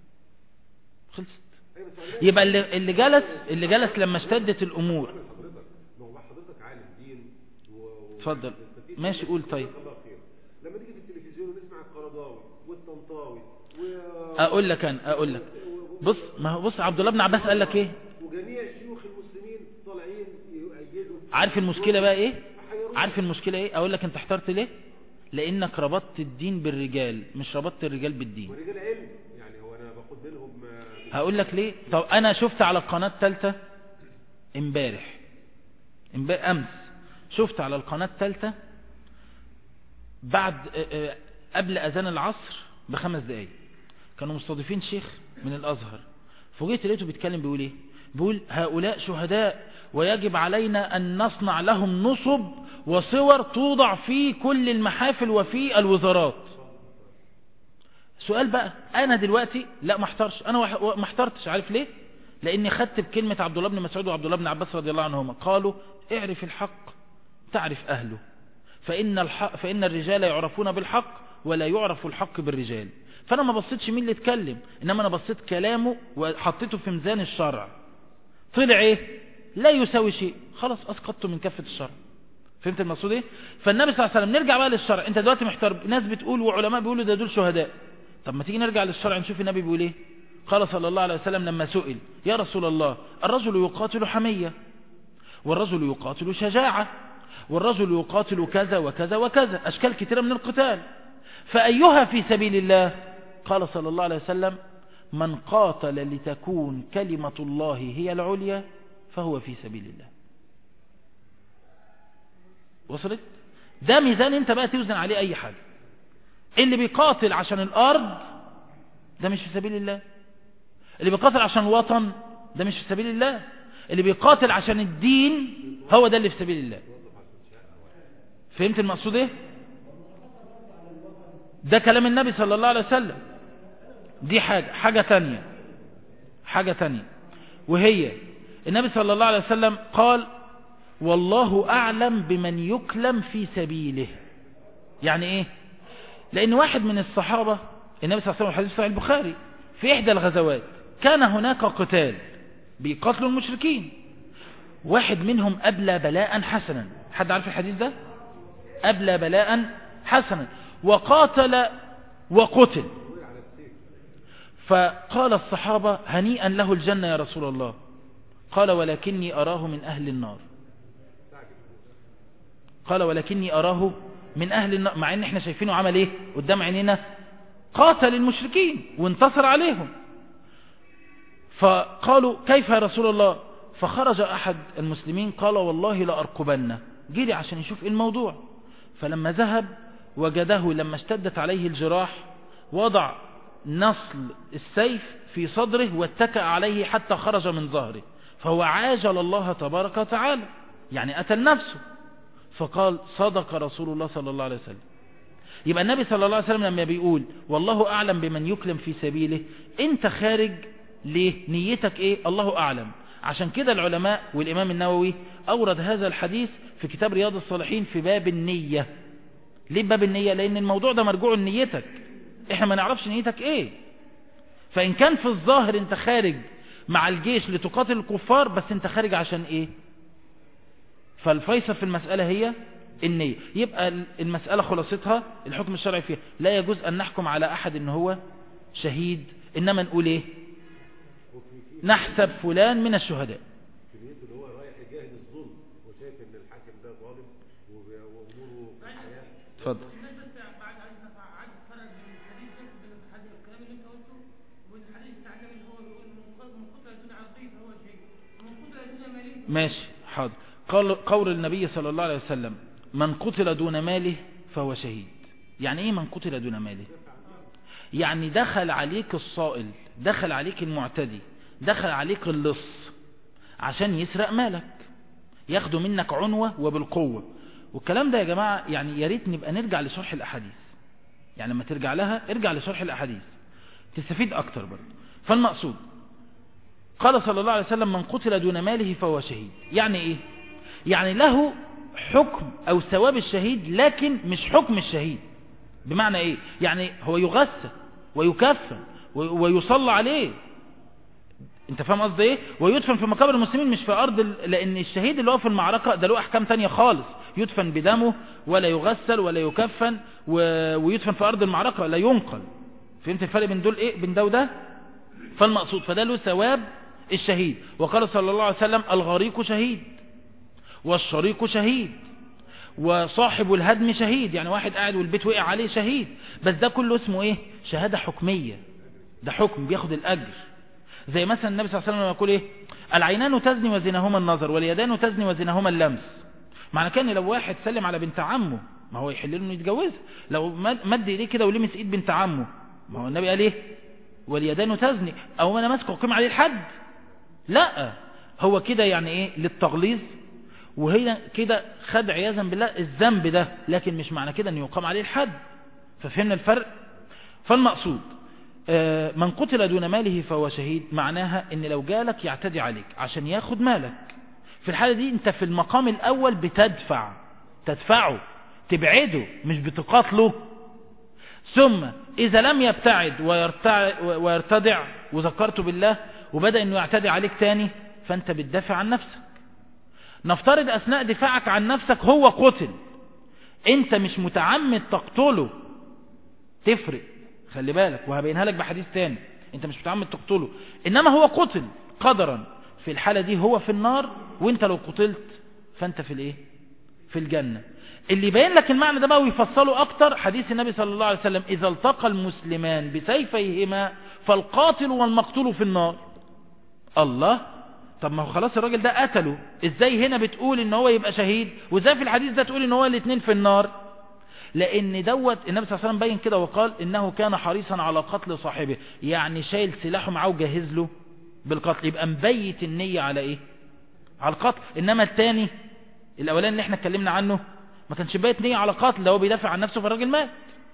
خلصت ايوه بس عمال يبقى اللي, اللي جلس اللي جلس لما اشتدت الامور حضرتك ما هو حضرتك عالم دين و... و- اتفضل مستفيد ماشي قول طيب الله خير لما نيجي في التلفزيون ونسمع القرضاوي والطنطاوي و... اقول لك انا اقول لك بص ما هو بص عبد الله بن عباس قال لك ايه وجميع شيوخ المسلمين طالعين يؤيدوا عارف المشكلة بقى ايه عارف المشكلة ايه اقول لك انت احترت ليه لانك ربطت الدين بالرجال مش ربطت الرجال بالدين ورجال علم يعني هو انا باخد منهم آه، هقول لك ليه طب انا شفت على القناة الثالثة امبارح امبارح امس شفت على القناة الثالثة بعد آه، آه، قبل اذان العصر بخمس دقايق كانوا مستضيفين شيخ من الازهر فوجئت لقيته بيتكلم بيقول ايه بيقول هؤلاء شهداء ويجب علينا ان نصنع لهم نصب وصور توضع في كل المحافل وفي الوزارات سؤال بقى انا دلوقتي لا ما احترش انا وح- ما احترتش عارف ليه لاني خدت بكلمة عبد الله بن مسعود وعبد الله بن عباس رضي الله عنهما قالوا اعرف الحق تعرف اهله فان الحق فان الرجال يعرفون بالحق ولا يعرف الحق بالرجال فانا ما بصيتش مين اللي اتكلم انما انا بصيت كلامه وحطيته في ميزان الشرع طلع ايه لا يساوي شيء خلاص اسقطته من كفة الشرع فهمت المقصود ايه فالنبي صلى الله عليه وسلم نرجع بقى للشرع انت دلوقتي محتار ناس بتقول وعلماء بيقولوا ده دول شهداء طب ما تيجي نرجع للشرع نشوف النبي بيقول ايه قال صلى الله عليه وسلم لما سئل يا رسول الله الرجل يقاتل حمية والرجل يقاتل شجاعة والرجل يقاتل كذا وكذا وكذا أشكال كثيرة من القتال فأيها في سبيل الله قال صلى الله عليه وسلم من قاتل لتكون كلمة الله هي العليا فهو في سبيل الله وصلت ده ميزان انت بقى توزن عليه اي حاجة اللي بيقاتل عشان الارض ده مش في سبيل الله اللي بيقاتل عشان الوطن ده مش في سبيل الله اللي بيقاتل عشان الدين هو ده اللي في سبيل الله فهمت المقصود ايه ده كلام النبي صلى الله عليه وسلم دي حاجة حاجة تانية حاجة تانية وهي النبي صلى الله عليه وسلم قال والله أعلم بمن يكلم في سبيله يعني ايه لأن واحد من الصحابة النبي صلى الله عليه وسلم الحديث صحيح البخاري في إحدى الغزوات كان هناك قتال بيقاتلوا المشركين واحد منهم أبلى بلاء حسنا حد عارف الحديث ده أبلى بلاء حسنا وقاتل وقتل فقال الصحابة هنيئا له الجنة يا رسول الله قال ولكني أراه من أهل النار قال ولكني أراه من أهل النار مع ان احنا شايفينه عمل ايه قدام عينينا قاتل المشركين وانتصر عليهم فقالوا كيف يا رسول الله فخرج أحد المسلمين قال والله لأرقبن جري عشان يشوف ايه الموضوع فلما ذهب وجده لما اشتدت عليه الجراح وضع نصل السيف في صدره واتكأ عليه حتى خرج من ظهره فهو عاجل الله تبارك وتعالى يعني قتل نفسه فقال صدق رسول الله صلى الله عليه وسلم يبقى النبي صلى الله عليه وسلم لما بيقول والله أعلم بمن يكلم في سبيله انت خارج ليه نيتك ايه الله أعلم عشان كده العلماء والإمام النووي أورد هذا الحديث في كتاب رياض الصالحين في باب النية ليه باب النية لأن الموضوع ده مرجوع لنيتك احنا ما نعرفش نيتك ايه فإن كان في الظاهر انت خارج مع الجيش لتقاتل الكفار بس انت خارج عشان ايه فالفيصل في المسألة هي النية يبقى المسألة خلاصتها الحكم الشرعي فيها لا يجوز أن نحكم على أحد ان هو شهيد إنما نقول ايه نحسب فلان من الشهداء في نيته اللي هو رايح يجاهد الظلم وشايف ان الحاكم ده ظالم وب- واموره في الحياه اتفضل بعد عايز عايز فرق بين الحديث ده بين الحديث الكلام اللي انت قلته والحديث بتاع النبي اللي هو بيقول من قتل من قتل دون عرضه فهو شهيد ومن قتل دون ماله ماشي حاضر قال قول النبي صلى الله عليه وسلم من قتل دون ماله فهو شهيد يعني ايه من قتل دون ماله يعني دخل عليك الصائل دخل عليك المعتدي دخل عليك اللص عشان يسرق مالك ياخده منك عنوة وبالقوة والكلام ده يا جماعة يعني يا ريت نبقى نرجع لشرح الأحاديث يعني لما ترجع لها ارجع لشرح الأحاديث تستفيد أكتر برضه فالمقصود قال صلى الله عليه وسلم من قتل دون ماله فهو شهيد يعني ايه يعني له حكم او ثواب الشهيد لكن مش حكم الشهيد بمعنى ايه يعني هو يغسل ويكفن و- ويصلى عليه انت فاهم قصدي ايه ويدفن في مقابر المسلمين مش في ارض ال... لان الشهيد اللي هو في المعركة ده له احكام تانية خالص يدفن بدمه ولا يغسل ولا يكفن و... ويدفن في ارض المعركة لا ينقل فهمت الفرق بين دول ايه بين ده وده فالمقصود فده له ثواب الشهيد وقال صلى الله عليه وسلم الغريق شهيد والشريك شهيد وصاحب الهدم شهيد يعني واحد قاعد والبيت وقع عليه شهيد بس ده كله اسمه ايه شهادة حكمية ده حكم بياخد الأجر زي مثلا النبي صلى الله عليه وسلم يقول ايه العينان تزني وزنهما النظر واليدان تزني وزنهما اللمس معنى كان لو واحد سلم على بنت عمه ما هو يحل له انه يتجوزها لو مد مد ايديه كده ولمس ايد بنت عمه ما هو النبي قال ايه واليدان تزني او انا ماسكه اقيم عليه الحد لا هو كده يعني ايه للتغليظ وهي كده خد عياذا بالله الذنب ده لكن مش معنى كده ان يقام عليه الحد ففهمنا الفرق فالمقصود آه، من قتل دون ماله فهو شهيد معناها ان لو جالك يعتدي عليك عشان ياخد مالك في الحالة دي انت في المقام الاول بتدفع تدفعه تبعده مش بتقاتله ثم إذا لم يبتعد ويرتع ويرتدع وذكرت بالله وبدأ أنه يعتدي عليك تاني فأنت بتدافع عن نفسك نفترض أثناء دفاعك عن نفسك هو قتل أنت مش متعمد تقتله تفرق خلي بالك وهبينها لك بحديث تاني أنت مش متعمد تقتله إنما هو قتل قدرا في الحالة دي هو في النار وانت لو قتلت فانت في الايه في الجنة اللي يبين لك المعنى ده بقى ويفصله اكتر حديث النبي صلى الله عليه وسلم اذا التقى المسلمان بسيفيهما فالقاتل والمقتول في النار الله طب ما هو خلاص الراجل ده قتله ازاي هنا بتقول ان هو يبقى شهيد وازاي في الحديث ده تقول ان هو الاثنين في النار لان دوت النبي صلى الله عليه وسلم بين كده وقال انه كان حريصا على قتل صاحبه يعني شايل سلاحه معاه وجهز له بالقتل يبقى مبيت النية على ايه على القتل انما الثاني الاولاني اللي احنا اتكلمنا عنه ما كانش بايت نية على قتل ده هو بيدافع عن نفسه فالراجل مات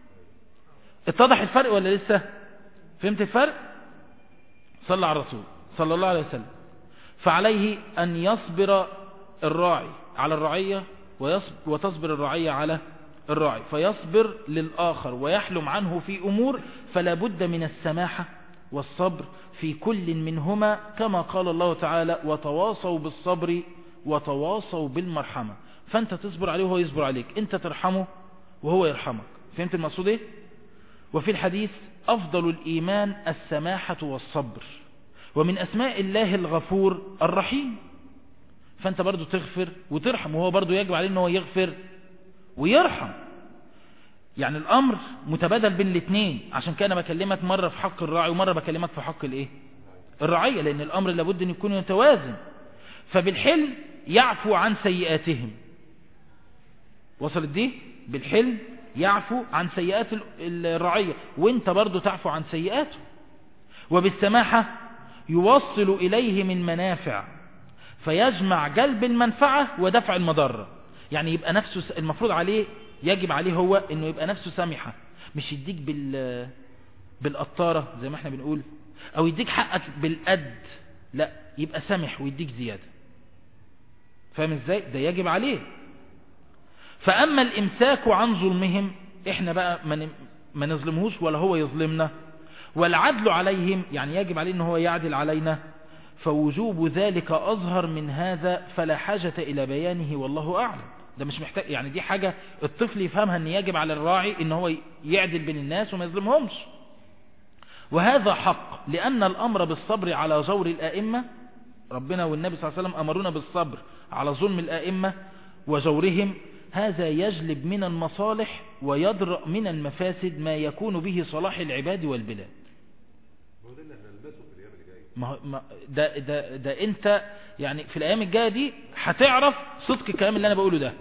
اتضح الفرق ولا لسه فهمت الفرق صلى على الرسول صلى الله عليه وسلم فعليه ان يصبر الراعي على الرعية ويصبر وتصبر الرعية على الراعي فيصبر للآخر ويحلم عنه في أمور فلا بد من السماحة والصبر في كل منهما كما قال الله تعالى وتواصوا بالصبر وتواصوا بالمرحمة فأنت تصبر عليه وهو يصبر عليك أنت ترحمه وهو يرحمك فهمت المقصود ايه وفي الحديث أفضل الإيمان السماحة والصبر ومن أسماء الله الغفور الرحيم فأنت برضو تغفر وترحم وهو برضو يجب عليه أنه يغفر ويرحم يعني الأمر متبادل بين الاثنين عشان كده أنا بكلمك مرة في حق الراعي ومرة بكلمك في حق الايه الرعية لأن الأمر لابد أن يكون يتوازن فبالحل يعفو عن سيئاتهم وصلت دي بالحل يعفو عن سيئات ال- الرعية وانت برضو تعفو عن سيئاته وبالسماحة يوصل إليه من منافع فيجمع جلب المنفعة ودفع المضرة يعني يبقى نفسه س- المفروض عليه يجب عليه هو انه يبقى نفسه سامحة مش يديك بال بالقطارة زي ما احنا بنقول او يديك حقك بالقد لا يبقى سامح ويديك زيادة فاهم ازاي ده يجب عليه فأما الإمساك عن ظلمهم إحنا بقى ما ن- ما نظلمهوش ولا هو يظلمنا والعدل عليهم يعني يجب عليه أنه هو يعدل علينا فوجوب ذلك أظهر من هذا فلا حاجة إلى بيانه والله أعلم ده مش محتاج يعني دي حاجة الطفل يفهمها أن يجب على الراعي أن هو يعدل بين الناس وما يظلمهمش وهذا حق لأن الأمر بالصبر على جور الآئمة ربنا والنبي صلى الله عليه وسلم أمرونا بالصبر على ظلم الآئمة وجورهم هذا يجلب من المصالح ويدرأ من المفاسد ما يكون به صلاح العباد والبلاد هو ده اللي احنا نلبسه في الايام اللي جايه ما هو- ما ده, ده, ده انت يعني في الايام الجايه دي هتعرف صدق الكلام اللي انا بقوله ده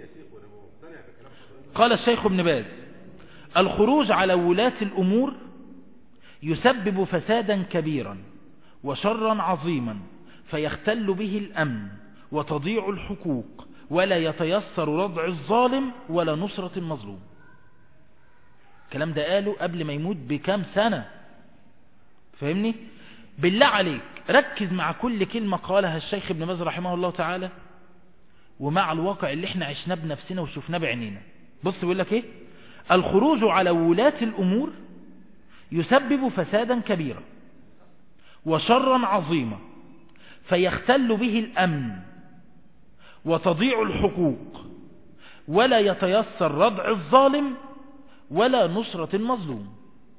قال الشيخ ابن باز الخروج على ولاة الامور يسبب فسادا كبيرا وشرا عظيما فيختل به الامن وتضيع الحقوق ولا يتيسر ردع الظالم ولا نصرة المظلوم الكلام ده قاله قبل ما يموت بكام سنة فاهمني بالله عليك ركز مع كل كلمة قالها الشيخ ابن باز رحمه الله تعالى ومع الواقع اللي احنا عشناه بنفسنا وشفناه بعينينا بص بيقول لك ايه الخروج على ولاة الامور يسبب فسادا كبيرا وشرا عظيما فيختل به الامن وتضيع الحقوق ولا يتيسر ردع الظالم ولا نصرة المظلوم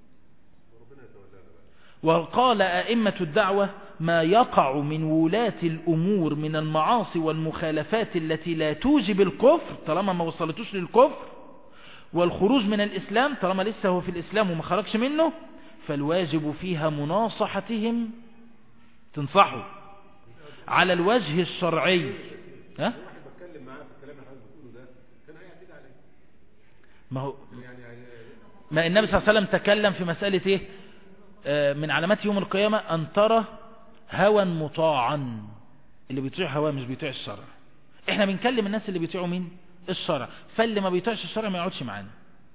وقال أئمة الدعوة ما يقع من ولاة الأمور من المعاصي والمخالفات التي لا توجب الكفر طالما ما وصلتوش للكفر والخروج من الإسلام طالما لسه هو في الإسلام وما خرجش منه فالواجب فيها مناصحتهم تنصحوا على الوجه الشرعي ها؟ بتكلم معاه في الكلام اللي حضرتك بتقوله ده كان هيعتدي عليه ما هو يعني يعني ما النبي صلى الله عليه وسلم تكلم في مسألة ايه آه، من علامات يوم القيامة أن ترى هوى مطاعا اللي بيطيع هواه مش بيطيع الشرع احنا بنكلم الناس اللي بيطيعوا مين الشرع فاللي ما بيطيعش الشرع ما يقعدش معانا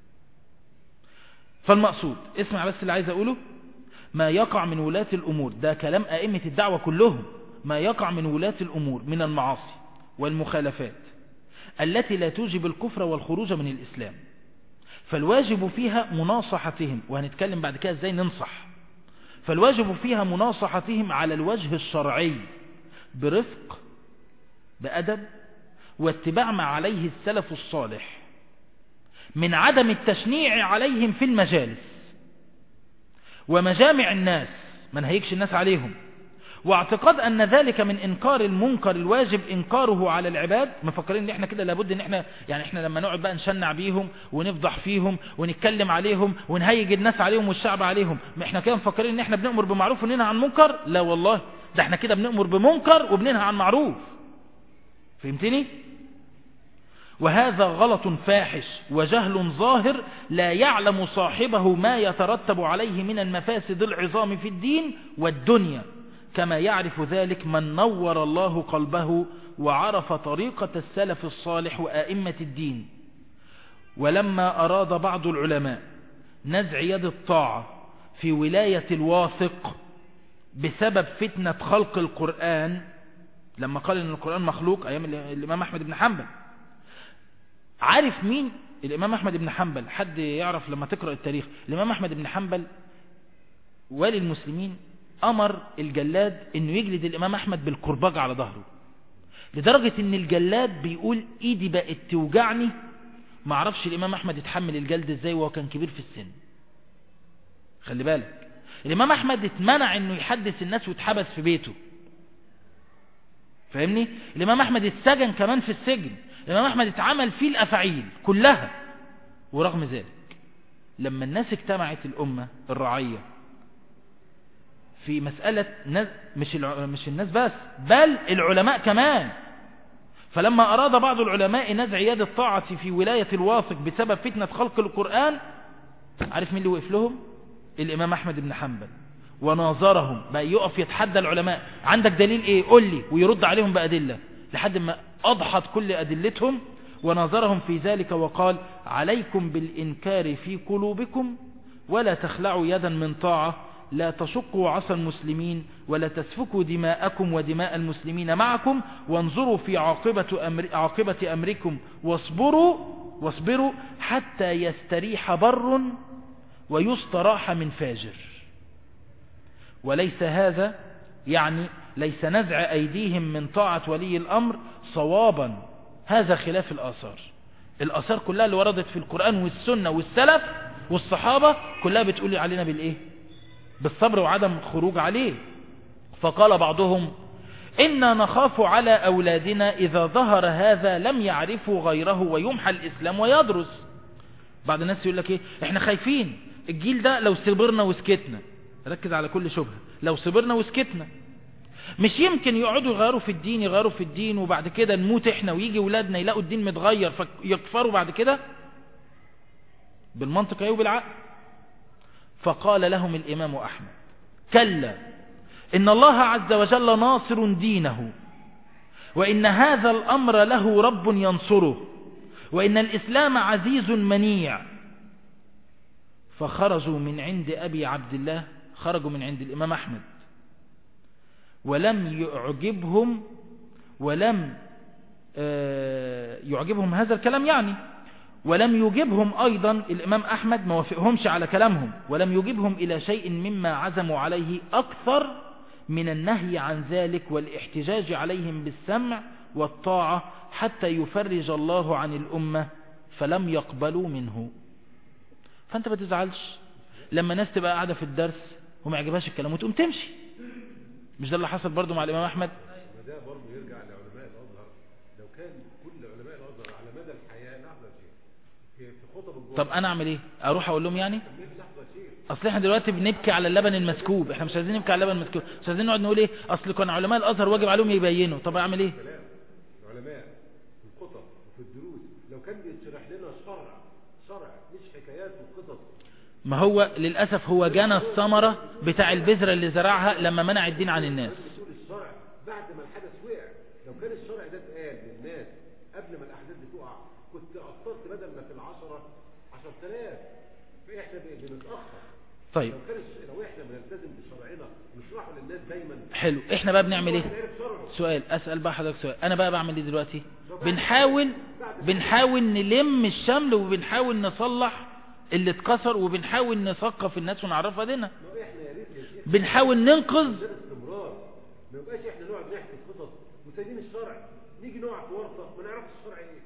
فالمقصود اسمع بس اللي عايز اقوله ما يقع من ولاة الأمور ده كلام أئمة الدعوة كلهم ما يقع من ولاة الأمور من المعاصي والمخالفات التي لا توجب الكفر والخروج من الإسلام فالواجب فيها مناصحتهم وهنتكلم بعد كده ازاي ننصح فالواجب فيها مناصحتهم على الوجه الشرعي برفق بأدب واتباع ما عليه السلف الصالح من عدم التشنيع عليهم في المجالس ومجامع الناس ما نهيكش الناس عليهم واعتقاد ان ذلك من انكار المنكر الواجب انكاره على العباد مفكرين ان احنا كده لابد ان احنا يعني احنا لما نقعد بقى نشنع بيهم ونفضح فيهم ونتكلم عليهم ونهيج الناس عليهم والشعب عليهم ما احنا كده مفكرين ان احنا بنأمر بمعروف وننهى عن منكر لا والله ده احنا كده بنأمر بمنكر وبننهى عن معروف فهمتني وهذا غلط فاحش وجهل ظاهر لا يعلم صاحبه ما يترتب عليه من المفاسد العظام في الدين والدنيا كما يعرف ذلك من نور الله قلبه وعرف طريقة السلف الصالح وآئمة الدين ولما أراد بعض العلماء نزع يد الطاعة في ولاية الواثق بسبب فتنة خلق القرآن لما قال ان القرآن مخلوق ايام الامام احمد بن حنبل عارف مين الامام احمد بن حنبل حد يعرف لما تقرأ التاريخ الامام احمد بن حنبل والي المسلمين امر الجلاد انه يجلد الامام احمد بالكرباج على ظهره لدرجة ان الجلاد بيقول ايدي بقت توجعني ما عرفش الامام احمد يتحمل الجلد ازاي وهو كان كبير في السن خلي بالك الامام احمد اتمنع انه يحدث الناس واتحبس في بيته فاهمني الامام احمد اتسجن كمان في السجن الامام احمد اتعمل فيه الافاعيل كلها ورغم ذلك لما الناس اجتمعت الامة الرعية في مسألة ناس مش, الع... مش الناس بس بل العلماء كمان فلما أراد بعض العلماء نزع يد الطاعة في ولاية الواثق بسبب فتنة خلق القرآن عارف مين اللي وقف لهم الإمام أحمد بن حنبل وناظرهم بقى يقف يتحدى العلماء عندك دليل ايه قول لي ويرد عليهم بأدلة لحد ما أضحت كل أدلتهم وناظرهم في ذلك وقال عليكم بالإنكار في قلوبكم ولا تخلعوا يدا من طاعة لا تشقوا عصا المسلمين ولا تسفكوا دماءكم ودماء المسلمين معكم وانظروا في عاقبة, أمر عاقبة أمركم واصبروا واصبروا حتى يستريح بر ويستراح من فاجر وليس هذا يعني ليس نزع أيديهم من طاعة ولي الأمر صوابا هذا خلاف الآثار الآثار كلها اللي وردت في القرآن والسنة والسلف والصحابة كلها بتقول علينا بالإيه بالصبر وعدم خروج عليه فقال بعضهم إنا نخاف على أولادنا إذا ظهر هذا لم يعرفوا غيره ويمحى الإسلام ويدرس بعض الناس يقول لك إيه إحنا خايفين الجيل ده لو صبرنا وسكتنا ركز على كل شبهة لو صبرنا وسكتنا مش يمكن يقعدوا يغيروا في الدين يغيروا في الدين وبعد كده نموت احنا ويجي ولادنا يلاقوا الدين متغير فيكفروا بعد كده بالمنطق ايه وبالعقل فقال لهم الامام احمد كلا ان الله عز وجل ناصر دينه وان هذا الامر له رب ينصره وان الاسلام عزيز منيع فخرجوا من عند ابي عبد الله خرجوا من عند الامام احمد ولم يعجبهم ولم يعجبهم هذا الكلام يعني ولم يجبهم أيضا الإمام أحمد ما وافقهمش على كلامهم ولم يجبهم إلى شيء مما عزموا عليه أكثر من النهي عن ذلك والاحتجاج عليهم بالسمع والطاعة حتى يفرج الله عن الأمة فلم يقبلوا منه فأنت ما تزعلش لما ناس تبقى قاعدة في الدرس وما يعجبهاش الكلام وتقوم تمشي مش ده اللي حصل برضو مع الإمام أحمد ما ده برضه يرجع لعلماء الازهر لو كان كل علماء الازهر على مدى الحياه لحظه شيء في في خطب الجمعه طب أنا أعمل إيه أروح أقول لهم يعني لحظه شيء أصل إحنا دلوقتي بنبكي على اللبن المسكوب إحنا مش عايزين نبكي على اللبن المسكوب مش عايزين نقعد نقول إيه أصل كان علماء الأزهر واجب عليهم يبينوا طب أعمل إيه كلام العلماء في الخطب وفي الدروس لو كان بيشرح لنا شرع شرع مش حكايات وقصص ما هو للأسف هو جانا الثمرة بتاع البذرة اللي زرعها لما منع الدين عن الناس بتقول الشرع بعد ما الحدث وقع لو كان الشرع ده اتقال للناس قبل ما الاحداث دي تقع كنت اثرت بدل ما في العشرة 10000 فاحنا بن- بنتاخر طيب لو كان الش- لو احنا بنلتزم بشرعنا ونشرحه للناس دايما حلو إحنا بقى بنعمل إيه نعرف شرعه سؤال أسأل بقى حضرتك سؤال أنا بقى بعمل إيه دلوقتي بنحاول بنحاول نلم الشمل وبنحاول نصلح اللي اتكسر وبنحاول نثقف الناس ونعرفها دينها لو احنا يا ريت يا شيخ بنحاول ننقذ ده باستمرار ما يبقاش احنا نقعد نحكي قصص وسايبين الشرع نيجي نقع في ورطه ما نعرفش الشرع ايه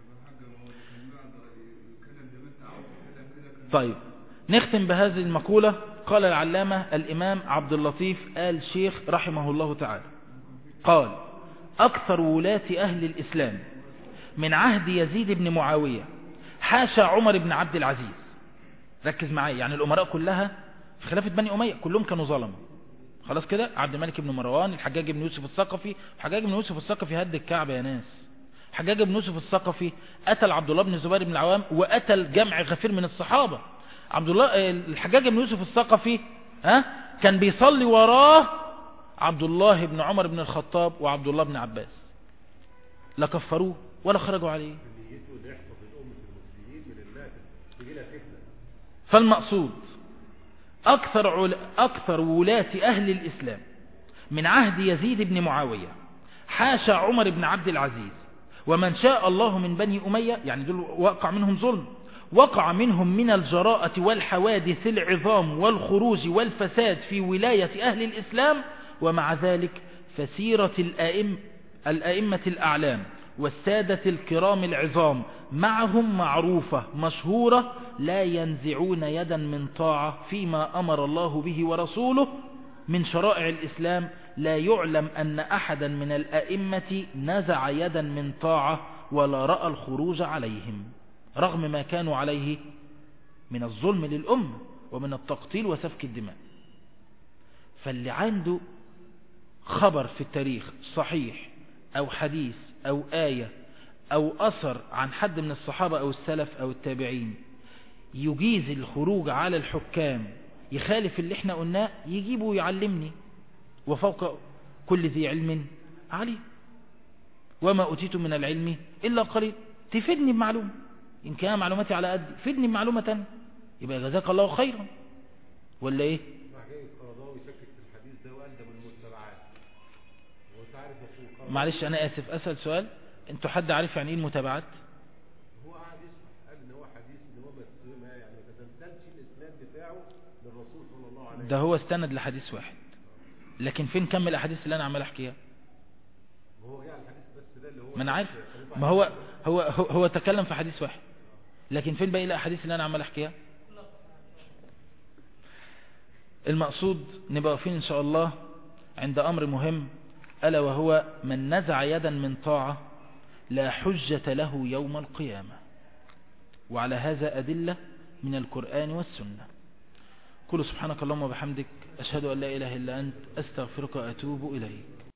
طيب نختم بهذه المقولة قال العلامة الإمام عبد اللطيف آل شيخ رحمه الله تعالى قال أكثر ولاة أهل الإسلام من عهد يزيد بن معاوية حاشا عمر بن عبد العزيز ركز معايا يعني الأمراء كلها في خلافة بني أمية كلهم كانوا ظلمة خلاص كده عبد الملك بن مروان الحجاج بن يوسف الثقفي الحجاج بن يوسف الثقفي هد الكعبة يا ناس حجاج بن يوسف الثقفي قتل عبد الله بن الزبير بن العوام وقتل جمع غفير من الصحابة عبد الله الحجاج بن يوسف الثقفي ها كان بيصلي وراه عبد الله بن عمر بن الخطاب وعبد الله بن عباس لا كفروه ولا خرجوا عليه نيته ان يحفظ الامه المسلمين من الماتم تجي لها فتنه فالمقصود أكثر, عل... أكثر ولاة أهل الإسلام من عهد يزيد بن معاوية حاشا عمر بن عبد العزيز ومن شاء الله من بني أمية يعني دول وقع منهم ظلم وقع منهم من الجراءة والحوادث العظام والخروج والفساد في ولاية أهل الإسلام ومع ذلك فسيرة الأئم الأئمة الأعلام والسادة الكرام العظام معهم معروفة مشهورة لا ينزعون يدا من طاعة فيما أمر الله به ورسوله من شرائع الإسلام لا يعلم أن أحدا من الأئمة نزع يدا من طاعة ولا رأى الخروج عليهم رغم ما كانوا عليه من الظلم للأمة ومن التقتيل وسفك الدماء فاللي عنده خبر في التاريخ صحيح أو حديث أو آية أو أثر عن حد من الصحابة أو السلف أو التابعين يجيز الخروج على الحكام يخالف اللي احنا قلناه يجيبه ويعلمني وفوق كل ذي علم عليم وما أوتيت من العلم إلا قليل تفيدني بمعلومة إن كان معلوماتي على قد فيدني بمعلومة تانية يبقى جزاك الله خيرا ولا إيه راح جاي القرضاوي شكك في الحديث ده وقال ده من المتبعات وانت عارف يا اخي القرضاوي معلش أنا آسف أسأل سؤال انتوا حد عارف يعني إيه المتابعات هو قاعد يشرح قال ان هو حديث ان هو ما تس- ما يعني ما تسلسلش الاسناد بتاعه للرسول صلى الله عليه ده هو استند لحديث واحد لكن فين كم الأحاديث اللي أنا عمال أحكيها وهو جاء الحديث بس ده اللي هو ما أنا عارف ما هو هو هو, هو تكلم في حديث واحد لكن فين باقي الأحاديث اللي أنا عمال أحكيها المقصود نبقى واقفين إن شاء الله عند أمر مهم ألا وهو من نزع يدا من طاعة لا حجة له يوم القيامة وعلى هذا أدلة من القرآن والسنة كل سبحانك اللهم وبحمدك أشهد أن لا إله إلا أنت أستغفرك وأتوب إليك